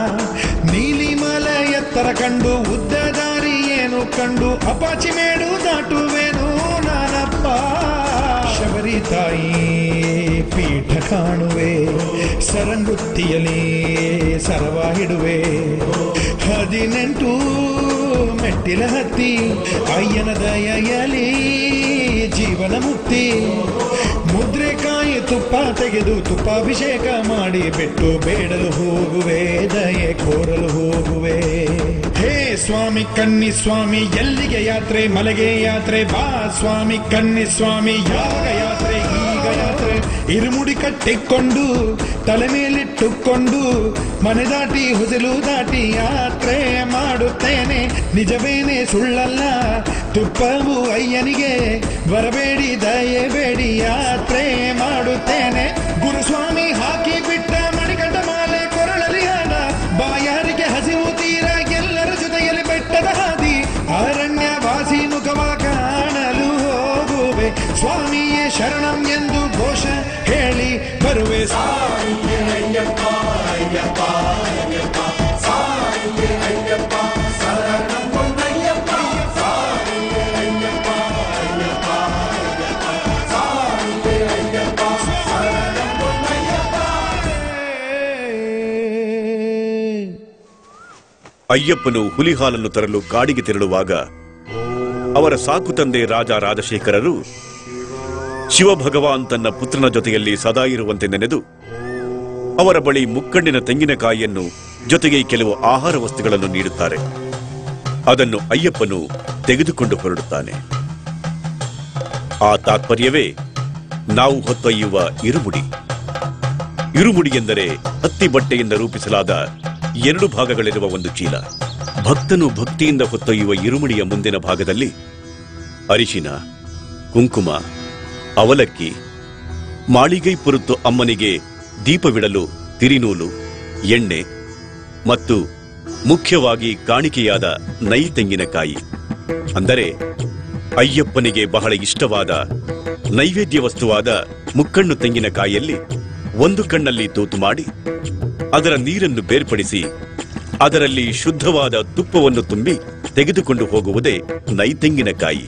ನೀಲಿಮಲ ಎತ್ತರ ಕಂಡು ಉದ್ದ ದಾರಿ ಏನು ಕಂಡು ಅಪಾಚಿ ಮೇಡು ದಾಟುವೆನು ನಾನಪ್ಪ ಶಬರಿ ತಾಯಿ ಪೀಠ ಕಾಣುವೆ ಸರಂಗುತ್ತಿಯಲಿ ಸರವ ಹಿಡುವೆ ಹದಿನೆಂಟು ಮೆಟ್ಟಿಲ ಹತ್ತಿ ಅಯ್ಯನ ದಯಯಲಿ ಜೀವನ ಮುಕ್ತಿ ಮುದ್ರೆ ಕಾಯಿ ತುಪ್ಪ ತೆಗೆದು ತುಪ್ಪಾಭಿಷೇಕ ಮಾಡಿ ಬಿಟ್ಟು ಬೇಡಲು ಹೋಗುವೆ ದಯೆ ಕೋರಲು ಹೋಗುವೆ ಹೇ ಸ್ವಾಮಿ ಕನ್ನಿ ಸ್ವಾಮಿ ಎಲ್ಲಿಗೆ ಯಾತ್ರೆ ಮಲೆಗೆ ಯಾತ್ರೆ ಬಾ ಸ್ವಾಮಿ ಕನ್ನಿ ಸ್ವಾಮಿ ಯಾವಾಗ ಯಾತ್ರೆ ಈಗ ಯಾತ್ರೆ ಇರುಮುಡಿ ಕಟ್ಟಿಕೊಂಡು ತಲೆ ಮೇಲಿಟ್ಟುಕೊಂಡು ಮನೆ ದಾಟಿ ಹೊಸಲು ದಾಟಿ ಯಾತ್ರೆ ಮಾಡುತ್ತೇನೆ ನಿಜವೇನೆ ಸುಳ್ಳಲ್ಲ ತುಪ್ಪವು ಅಯ್ಯನಿಗೆ ಬರಬೇಡಿ ದಯಬೇಡಿ ಯಾತ್ರೆ ಮಾಡುತ್ತೇನೆ ಗುರುಸ್ವಾಮಿ ಹಾಕಿ ಬಿಟ್ಟ ಮಣಿಕಂಠ ಮಾಲೆ ಕೊರಳಲಿ ಹಣ ಬಾಯಾರಿಗೆ ಹಸಿವು ತೀರ ಎಲ್ಲರ ಜೊತೆಯಲ್ಲಿ ಬೆಟ್ಟದ ಹಾದಿ ಅರಣ್ಯ ವಾಸಿ ಮುಖವ ಕಾಣಲು ಹೋಗುವೆ ಸ್ವಾಮಿಯೇ ಶರಣಂ ಎಂದು ಘೋಷ ಹೇಳಿ ಬರುವೆ ಸ್ವಾಮಿಯೇ ಅಯ್ಯಪ್ಪ ಅಯ್ಯಪ್ಪ ಅಯ್ಯಪ್ಪ ಸ್ವಾಮಿಯೇ ಅಯ್ಯಪ್ಪ ಶರಣಂ ಹೊನ್ನಯ್ಯಪ್ಪ ಸ್ವಾಮಿಯೇ ಅಯ್ಯಪ್ಪ ಅಯ್ಯಪ್ಪ ಅಯ್ಯಪ್ಪ ಸ್ವಾಮಿಯೇ ಅಯ್ಯಪ್ಪ ಶರಣಂ ಅಯ್ಯಪ್ಪನು ಹುಲಿ ಹಾಲನ್ನು ತರಲು ಕಾಡಿಗೆ ತೆರಳುವಾಗ ಅವರ ಸಾಕು ತಂದೆ ರಾಜ ರಾಜಶೇಖರರು ಶಿವಭಗವಾನ್ ತನ್ನ ಪುತ್ರನ ಜೊತೆಯಲ್ಲಿ ಸದಾ ಇರುವಂತೆ ನೆನೆದು ಅವರ ಬಳಿ ಮುಕ್ಕಣ್ಣಿನ ತೆಂಗಿನಕಾಯಿಯನ್ನು ಜೊತೆಗೆ ಕೆಲವು ಆಹಾರ ವಸ್ತುಗಳನ್ನು ನೀಡುತ್ತಾರೆ ಅದನ್ನು ಅಯ್ಯಪ್ಪನು ತೆಗೆದುಕೊಂಡು ಹೊರಡುತ್ತಾನೆ ಆ ತಾತ್ಪರ್ಯವೇ ನಾವು ಹೊತ್ತೊಯ್ಯುವ ಇರುಮುಡಿ ಇರುಮುಡಿ ಎಂದರೆ ಹತ್ತಿ ಬಟ್ಟೆಯಿಂದ ರೂಪಿಸಲಾದ ಎರಡು ಭಾಗಗಳಿರುವ ಒಂದು ಚೀಲ ಭಕ್ತನು ಭಕ್ತಿಯಿಂದ ಹೊತ್ತೊಯ್ಯುವ ಇರುಮುಡಿಯ ಮುಂದಿನ ಭಾಗದಲ್ಲಿ ಅರಿಶಿನ ಕುಂಕುಮ ಅವಲಕ್ಕಿ ಮಾಳಿಗೈ ಪುರುತ್ತು ಅಮ್ಮನಿಗೆ ದೀಪವಿಡಲು ತಿರಿನೂಲು ಎಣ್ಣೆ ಮತ್ತು ಮುಖ್ಯವಾಗಿ ಕಾಣಿಕೆಯಾದ ನೈ ತೆಂಗಿನಕಾಯಿ ಅಂದರೆ ಅಯ್ಯಪ್ಪನಿಗೆ ಬಹಳ ಇಷ್ಟವಾದ ನೈವೇದ್ಯ ವಸ್ತುವಾದ ಮುಕ್ಕಣ್ಣು ತೆಂಗಿನಕಾಯಿಯಲ್ಲಿ ಒಂದು ಕಣ್ಣಲ್ಲಿ ತೂತು ಮಾಡಿ ಅದರ ನೀರನ್ನು ಬೇರ್ಪಡಿಸಿ ಅದರಲ್ಲಿ ಶುದ್ಧವಾದ ತುಪ್ಪವನ್ನು ತುಂಬಿ ತೆಗೆದುಕೊಂಡು ಹೋಗುವುದೇ ನೈತೆಂಗಿನಕಾಯಿ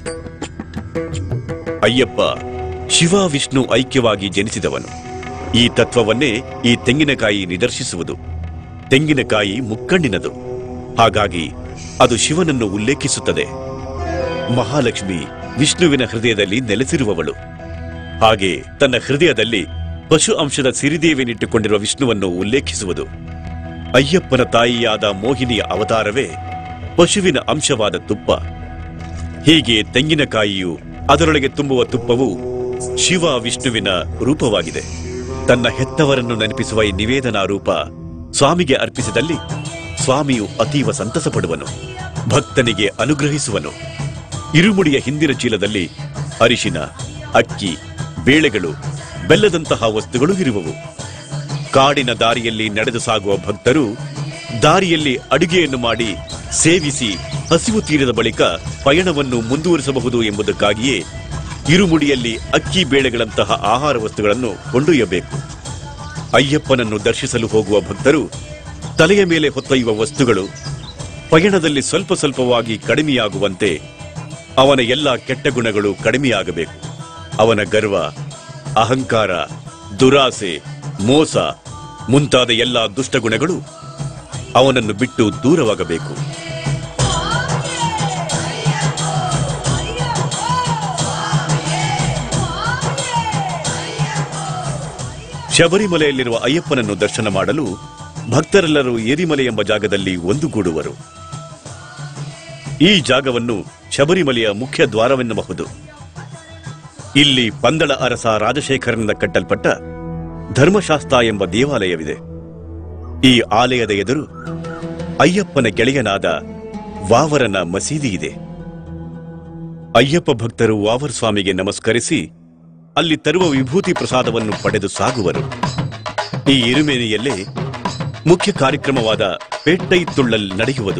ಅಯ್ಯಪ್ಪ ಶಿವ ವಿಷ್ಣು ಐಕ್ಯವಾಗಿ ಜನಿಸಿದವನು ಈ ತತ್ವವನ್ನೇ ಈ ತೆಂಗಿನಕಾಯಿ ನಿದರ್ಶಿಸುವುದು ತೆಂಗಿನಕಾಯಿ ಮುಕ್ಕಣ್ಣಿನದು ಹಾಗಾಗಿ ಅದು ಶಿವನನ್ನು ಉಲ್ಲೇಖಿಸುತ್ತದೆ ಮಹಾಲಕ್ಷ್ಮಿ ವಿಷ್ಣುವಿನ ಹೃದಯದಲ್ಲಿ ನೆಲೆಸಿರುವವಳು ಹಾಗೆ ತನ್ನ ಹೃದಯದಲ್ಲಿ ಪಶು ಅಂಶದ ಸಿರಿದೇವಿನಿಟ್ಟುಕೊಂಡಿರುವ ವಿಷ್ಣುವನ್ನು ಉಲ್ಲೇಖಿಸುವುದು ಅಯ್ಯಪ್ಪನ ತಾಯಿಯಾದ ಮೋಹಿನಿಯ ಅವತಾರವೇ ಪಶುವಿನ ಅಂಶವಾದ ತುಪ್ಪ ಹೀಗೆ ತೆಂಗಿನಕಾಯಿಯು ಅದರೊಳಗೆ ತುಂಬುವ ತುಪ್ಪವು ಶಿವ ವಿಷ್ಣುವಿನ ರೂಪವಾಗಿದೆ ತನ್ನ ಹೆತ್ತವರನ್ನು ನೆನಪಿಸುವ ಈ ನಿವೇದನಾ ರೂಪ ಸ್ವಾಮಿಗೆ ಅರ್ಪಿಸಿದಲ್ಲಿ ಸ್ವಾಮಿಯು ಅತೀವ ಸಂತಸ ಪಡುವನು ಭಕ್ತನಿಗೆ ಅನುಗ್ರಹಿಸುವನು ಇರುಮುಡಿಯ ಹಿಂದಿನ ಚೀಲದಲ್ಲಿ ಅರಿಶಿನ ಅಕ್ಕಿ ಬೇಳೆಗಳು ಬೆಲ್ಲದಂತಹ ವಸ್ತುಗಳು ಇರುವವು ಕಾಡಿನ ದಾರಿಯಲ್ಲಿ ನಡೆದು ಸಾಗುವ ಭಕ್ತರು ದಾರಿಯಲ್ಲಿ ಅಡುಗೆಯನ್ನು ಮಾಡಿ ಸೇವಿಸಿ ಹಸಿವು ತೀರಿದ ಬಳಿಕ ಪಯಣವನ್ನು ಮುಂದುವರಿಸಬಹುದು ಎಂಬುದಕ್ಕಾಗಿಯೇ ಇರುಮುಡಿಯಲ್ಲಿ ಅಕ್ಕಿ ಬೇಳೆಗಳಂತಹ ಆಹಾರ ವಸ್ತುಗಳನ್ನು ಕೊಂಡೊಯ್ಯಬೇಕು ಅಯ್ಯಪ್ಪನನ್ನು ದರ್ಶಿಸಲು ಹೋಗುವ ಭಕ್ತರು ತಲೆಯ ಮೇಲೆ ಹೊತ್ತೊಯ್ಯುವ ವಸ್ತುಗಳು ಪಯಣದಲ್ಲಿ ಸ್ವಲ್ಪ ಸ್ವಲ್ಪವಾಗಿ ಕಡಿಮೆಯಾಗುವಂತೆ ಅವನ ಎಲ್ಲ ಕೆಟ್ಟ ಗುಣಗಳು ಕಡಿಮೆಯಾಗಬೇಕು ಅವನ ಗರ್ವ ಅಹಂಕಾರ ದುರಾಸೆ ಮೋಸ ಮುಂತಾದ ಎಲ್ಲ ದುಷ್ಟಗುಣಗಳು ಅವನನ್ನು ಬಿಟ್ಟು ದೂರವಾಗಬೇಕು ಶಬರಿಮಲೆಯಲ್ಲಿರುವ ಅಯ್ಯಪ್ಪನನ್ನು ದರ್ಶನ ಮಾಡಲು ಭಕ್ತರೆಲ್ಲರೂ ಏರಿಮಲೆ ಎಂಬ ಜಾಗದಲ್ಲಿ ಒಂದುಗೂಡುವರು ಈ ಜಾಗವನ್ನು ಶಬರಿಮಲೆಯ ಮುಖ್ಯ ದ್ವಾರವೆನ್ನಬಹುದು ಇಲ್ಲಿ ಪಂದಳ ಅರಸ ರಾಜಶೇಖರನಿಂದ ಕಟ್ಟಲ್ಪಟ್ಟ ಧರ್ಮಶಾಸ್ತ್ರ ಎಂಬ ದೇವಾಲಯವಿದೆ ಈ ಆಲಯದ ಎದುರು ಅಯ್ಯಪ್ಪನ ಗೆಳೆಯನಾದ ವಾವರನ ಮಸೀದಿ ಇದೆ ಅಯ್ಯಪ್ಪ ಭಕ್ತರು ವಾವರ್ ಸ್ವಾಮಿಗೆ ನಮಸ್ಕರಿಸಿ ಅಲ್ಲಿ ತರುವ ವಿಭೂತಿ ಪ್ರಸಾದವನ್ನು ಪಡೆದು ಸಾಗುವರು ಈ ಇರುಮೇನಿಯಲ್ಲೇ ಮುಖ್ಯ ಕಾರ್ಯಕ್ರಮವಾದ ಪೇಟ್ಟೈ ತುಳ್ಳಲ್ ನಡೆಯುವುದು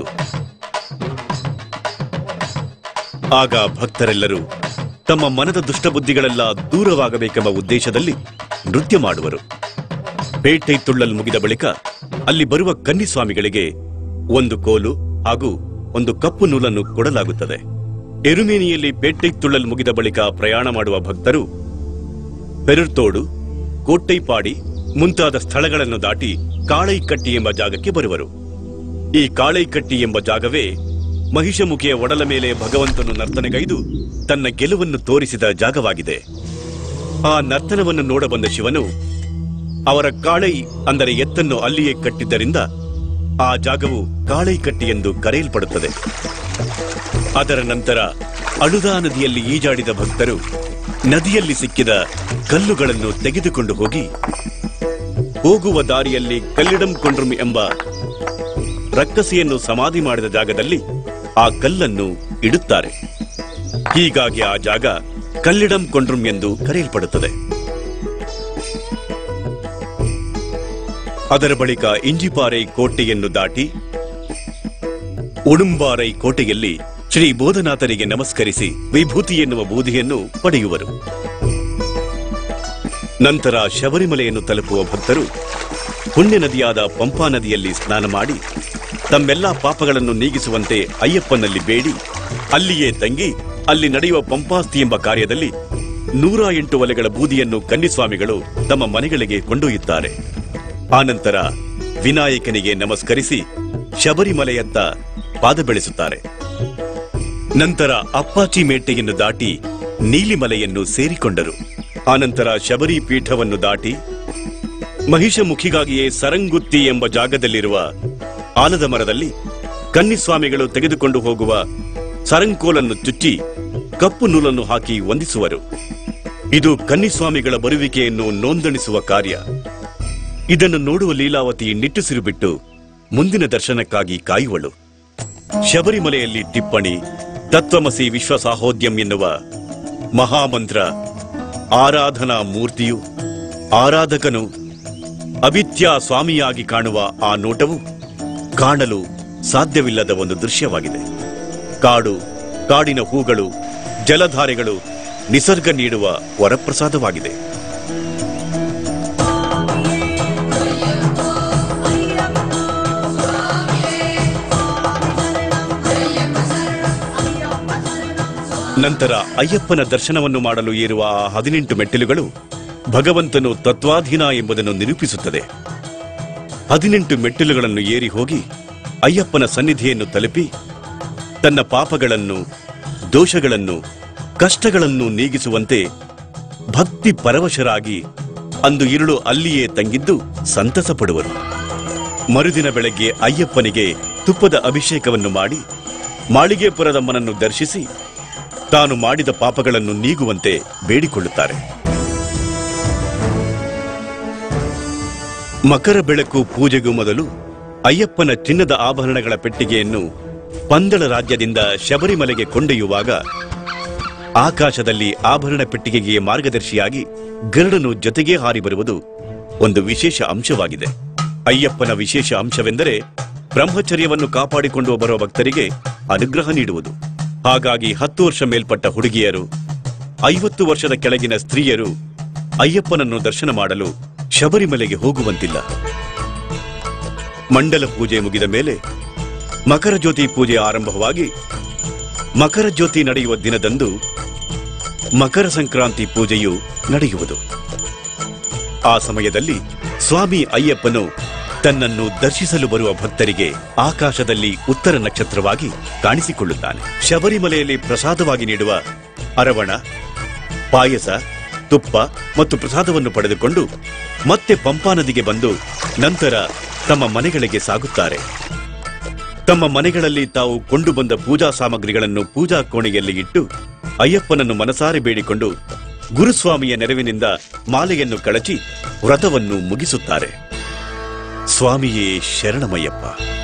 ಆಗ ಭಕ್ತರೆಲ್ಲರೂ ತಮ್ಮ ಮನದ ದುಷ್ಟಬುದ್ಧಿಗಳೆಲ್ಲ ದೂರವಾಗಬೇಕೆಂಬ ಉದ್ದೇಶದಲ್ಲಿ ನೃತ್ಯ ಮಾಡುವರು ಪೇಟೈ ತುಳ್ಳಲ್ ಮುಗಿದ ಬಳಿಕ ಅಲ್ಲಿ ಬರುವ ಕನ್ನಿಸ್ವಾಮಿಗಳಿಗೆ ಒಂದು ಕೋಲು ಹಾಗೂ ಒಂದು ಕಪ್ಪು ನೂಲನ್ನು ಕೊಡಲಾಗುತ್ತದೆ ಎರುಮೇನಿಯಲ್ಲಿ ಪೇಟೈ ತುಳ್ಳಲ್ ಮುಗಿದ ಬಳಿಕ ಪ್ರಯಾಣ ಮಾಡುವ ಭಕ್ತರು ಪೆರುರ್ತೋಡು ಕೋಟ್ಟೈಪಾಡಿ ಮುಂತಾದ ಸ್ಥಳಗಳನ್ನು ದಾಟಿ ಕಾಳೈಕಟ್ಟಿ ಎಂಬ ಜಾಗಕ್ಕೆ ಬರುವರು ಈ ಕಾಳೈಕಟ್ಟಿ ಎಂಬ ಜಾಗವೇ ಮಹಿಷಮುಖಿಯ ಒಡಲ ಮೇಲೆ ಭಗವಂತನು ನರ್ತನೆಗೈದು ತನ್ನ ಗೆಲುವನ್ನು ತೋರಿಸಿದ ಜಾಗವಾಗಿದೆ ಆ ನರ್ತನವನ್ನು ನೋಡಬಂದ ಶಿವನು ಅವರ ಕಾಳೈ ಅಂದರೆ ಎತ್ತನ್ನು ಅಲ್ಲಿಯೇ ಕಟ್ಟಿದ್ದರಿಂದ ಆ ಜಾಗವು ಕಾಳೈಕಟ್ಟಿ ಎಂದು ಕರೆಯಲ್ಪಡುತ್ತದೆ ಅದರ ನಂತರ ಅಳುದಾ ನದಿಯಲ್ಲಿ ಈಜಾಡಿದ ಭಕ್ತರು ನದಿಯಲ್ಲಿ ಸಿಕ್ಕಿದ ಕಲ್ಲುಗಳನ್ನು ತೆಗೆದುಕೊಂಡು ಹೋಗಿ ಹೋಗುವ ದಾರಿಯಲ್ಲಿ ಕಲ್ಲಿಡಂ ಕೊಂಡ್ರಂ ಎಂಬ ರಕ್ಕಸಿಯನ್ನು ಸಮಾಧಿ ಮಾಡಿದ ಜಾಗದಲ್ಲಿ ಆ ಕಲ್ಲನ್ನು ಇಡುತ್ತಾರೆ ಹೀಗಾಗಿ ಆ ಜಾಗ ಕಲ್ಲಿಡಂ ಕೊಂಡ್ರಂ ಎಂದು ಕರೆಯಲ್ಪಡುತ್ತದೆ ಅದರ ಬಳಿಕ ಇಂಜಿಪಾರೈ ಕೋಟೆಯನ್ನು ದಾಟಿ ಉಡುಂಬಾರೈ ಕೋಟೆಯಲ್ಲಿ ಶ್ರೀ ಬೋಧನಾಥರಿಗೆ ನಮಸ್ಕರಿಸಿ ವಿಭೂತಿ ಎನ್ನುವ ಬೂದಿಯನ್ನು ಪಡೆಯುವರು ನಂತರ ಶಬರಿಮಲೆಯನ್ನು ತಲುಪುವ ಭಕ್ತರು ಪುಣ್ಯ ನದಿಯಾದ ಪಂಪಾ ನದಿಯಲ್ಲಿ ಸ್ನಾನ ಮಾಡಿ ತಮ್ಮೆಲ್ಲಾ ಪಾಪಗಳನ್ನು ನೀಗಿಸುವಂತೆ ಅಯ್ಯಪ್ಪನಲ್ಲಿ ಬೇಡಿ ಅಲ್ಲಿಯೇ ತಂಗಿ ಅಲ್ಲಿ ನಡೆಯುವ ಪಂಪಾಸ್ತಿ ಎಂಬ ಕಾರ್ಯದಲ್ಲಿ ನೂರ ಎಂಟು ಒಲೆಗಳ ಬೂದಿಯನ್ನು ಕನ್ನಿಸ್ವಾಮಿಗಳು ತಮ್ಮ ಮನೆಗಳಿಗೆ ಕೊಂಡೊಯ್ಯುತ್ತಾರೆ ಆನಂತರ ವಿನಾಯಕನಿಗೆ ನಮಸ್ಕರಿಸಿ ಶಬರಿಮಲೆಯತ್ತ ಪಾದ ಬೆಳೆಸುತ್ತಾರೆ ನಂತರ ಅಪ್ಪಾಚಿ ಮೇಟೆಯನ್ನು ದಾಟಿ ನೀಲಿಮಲೆಯನ್ನು ಸೇರಿಕೊಂಡರು ಆನಂತರ ಶಬರಿ ಪೀಠವನ್ನು ದಾಟಿ ಮಹಿಷಮುಖಿಗಾಗಿಯೇ ಸರಂಗುತ್ತಿ ಎಂಬ ಜಾಗದಲ್ಲಿರುವ ಆಲದ ಮರದಲ್ಲಿ ಕನ್ನಿಸ್ವಾಮಿಗಳು ತೆಗೆದುಕೊಂಡು ಹೋಗುವ ಸರಂಕೋಲನ್ನು ಚುಚ್ಚಿ ಕಪ್ಪು ನೂಲನ್ನು ಹಾಕಿ ವಂದಿಸುವರು ಇದು ಕನ್ನಿಸ್ವಾಮಿಗಳ ಬರುವಿಕೆಯನ್ನು ನೋಂದಣಿಸುವ ಕಾರ್ಯ ಇದನ್ನು ನೋಡುವ ಲೀಲಾವತಿ ನಿಟ್ಟುಸಿರು ಬಿಟ್ಟು ಮುಂದಿನ ದರ್ಶನಕ್ಕಾಗಿ ಕಾಯುವಳು ಶಬರಿಮಲೆಯಲ್ಲಿ ಟಿಪ್ಪಣಿ ತತ್ವಮಸಿ ವಿಶ್ವಸಾಹೋದ್ಯಂ ಎನ್ನುವ ಮಹಾಮಂತ್ರ ಆರಾಧನಾ ಮೂರ್ತಿಯು ಆರಾಧಕನು ಅವಿದ್ಯಾ ಸ್ವಾಮಿಯಾಗಿ ಕಾಣುವ ಆ ನೋಟವು ಕಾಣಲು ಸಾಧ್ಯವಿಲ್ಲದ ಒಂದು ದೃಶ್ಯವಾಗಿದೆ ಕಾಡು ಕಾಡಿನ ಹೂಗಳು ಜಲಧಾರೆಗಳು ನಿಸರ್ಗ ನೀಡುವ ವರಪ್ರಸಾದವಾಗಿದೆ ನಂತರ ಅಯ್ಯಪ್ಪನ ದರ್ಶನವನ್ನು ಮಾಡಲು ಏರುವ ಆ ಹದಿನೆಂಟು ಮೆಟ್ಟಿಲುಗಳು ಭಗವಂತನು ತತ್ವಾಧೀನ ಎಂಬುದನ್ನು ನಿರೂಪಿಸುತ್ತದೆ ಹದಿನೆಂಟು ಮೆಟ್ಟಿಲುಗಳನ್ನು ಏರಿ ಹೋಗಿ ಅಯ್ಯಪ್ಪನ ಸನ್ನಿಧಿಯನ್ನು ತಲುಪಿ ತನ್ನ ಪಾಪಗಳನ್ನು ದೋಷಗಳನ್ನು ಕಷ್ಟಗಳನ್ನು ನೀಗಿಸುವಂತೆ ಭಕ್ತಿ ಪರವಶರಾಗಿ ಅಂದು ഇരുಳು ಅಲ್ಲಿಯೇ ತಂಗಿದ್ದು ಸಂತಸ ಪಡುವರು ಮರುದಿನ ಬೆಳಗ್ಗೆ ಅಯ್ಯಪ್ಪನಿಗೆ ತುಪ್ಪದ ಅಭಿಷೇಕವನ್ನು ಮಾಡಿ ಮಾಳಿಗೆಪುರದಮ್ಮನನ್ನು ದರ್ಶಿಸಿ ತಾನು ಮಾಡಿದ ಪಾಪಗಳನ್ನು ನೀಗುವಂತೆ ಬೇಡಿಕೊಳ್ಳುತ್ತಾರೆ ಮಕರ ಬೆಳಕು ಪೂಜೆಗೂ ಮೊದಲು ಅಯ್ಯಪ್ಪನ ಚಿನ್ನದ ಆಭರಣಗಳ ಪೆಟ್ಟಿಗೆಯನ್ನು ಪಂದಳ ರಾಜ್ಯದಿಂದ ಶಬರಿಮಲೆಗೆ ಕೊಂಡೊಯ್ಯುವಾಗ ಆಕಾಶದಲ್ಲಿ ಆಭರಣ ಪೆಟ್ಟಿಗೆಗೆ ಮಾರ್ಗದರ್ಶಿಯಾಗಿ ಗರುಡನು ಜೊತೆಗೇ ಹಾರಿ ಬರುವುದು ಒಂದು ವಿಶೇಷ ಅಂಶವಾಗಿದೆ ಅಯ್ಯಪ್ಪನ ವಿಶೇಷ ಅಂಶವೆಂದರೆ ಬ್ರಹ್ಮಚರ್ಯವನ್ನು ಕಾಪಾಡಿಕೊಂಡು ಬರುವ ಭಕ್ತರಿಗೆ ಅನುಗ್ರಹ ನೀಡುವುದು ಹಾಗಾಗಿ ಹತ್ತು ವರ್ಷ ಮೇಲ್ಪಟ್ಟ ಹುಡುಗಿಯರು ಐವತ್ತು ವರ್ಷದ ಕೆಳಗಿನ ಸ್ತ್ರೀಯರು ಅಯ್ಯಪ್ಪನನ್ನು ದರ್ಶನ ಮಾಡಲು ಶಬರಿಮಲೆಗೆ ಹೋಗುವಂತಿಲ್ಲ ಮಂಡಲ ಪೂಜೆ ಮುಗಿದ ಮೇಲೆ ಮಕರ ಜ್ಯೋತಿ ಪೂಜೆ ಆರಂಭವಾಗಿ ಮಕರ ಜ್ಯೋತಿ ನಡೆಯುವ ದಿನದಂದು ಮಕರ ಸಂಕ್ರಾಂತಿ ಪೂಜೆಯು ನಡೆಯುವುದು ಆ ಸಮಯದಲ್ಲಿ ಸ್ವಾಮಿ ಅಯ್ಯಪ್ಪನು ತನ್ನನ್ನು ದರ್ಶಿಸಲು ಬರುವ ಭಕ್ತರಿಗೆ ಆಕಾಶದಲ್ಲಿ ಉತ್ತರ ನಕ್ಷತ್ರವಾಗಿ ಕಾಣಿಸಿಕೊಳ್ಳುತ್ತಾನೆ ಶಬರಿಮಲೆಯಲ್ಲಿ ಪ್ರಸಾದವಾಗಿ ನೀಡುವ ಅರವಣ ಪಾಯಸ ತುಪ್ಪ ಮತ್ತು ಪ್ರಸಾದವನ್ನು ಪಡೆದುಕೊಂಡು ಮತ್ತೆ ಪಂಪಾ ನದಿಗೆ ಬಂದು ನಂತರ ತಮ್ಮ ಮನೆಗಳಿಗೆ ಸಾಗುತ್ತಾರೆ ತಮ್ಮ ಮನೆಗಳಲ್ಲಿ ತಾವು ಕೊಂಡು ಬಂದ ಪೂಜಾ ಸಾಮಗ್ರಿಗಳನ್ನು ಪೂಜಾ ಕೋಣೆಯಲ್ಲಿ ಇಟ್ಟು ಅಯ್ಯಪ್ಪನನ್ನು ಮನಸಾರೆ ಬೇಡಿಕೊಂಡು ಗುರುಸ್ವಾಮಿಯ ನೆರವಿನಿಂದ ಮಾಲೆಯನ್ನು ಕಳಚಿ ವ್ರತವನ್ನು ಮುಗಿಸುತ್ತಾರೆ ಸ್ವಾಮಿಯೇ ಶರಣಮಯ್ಯಪ್ಪ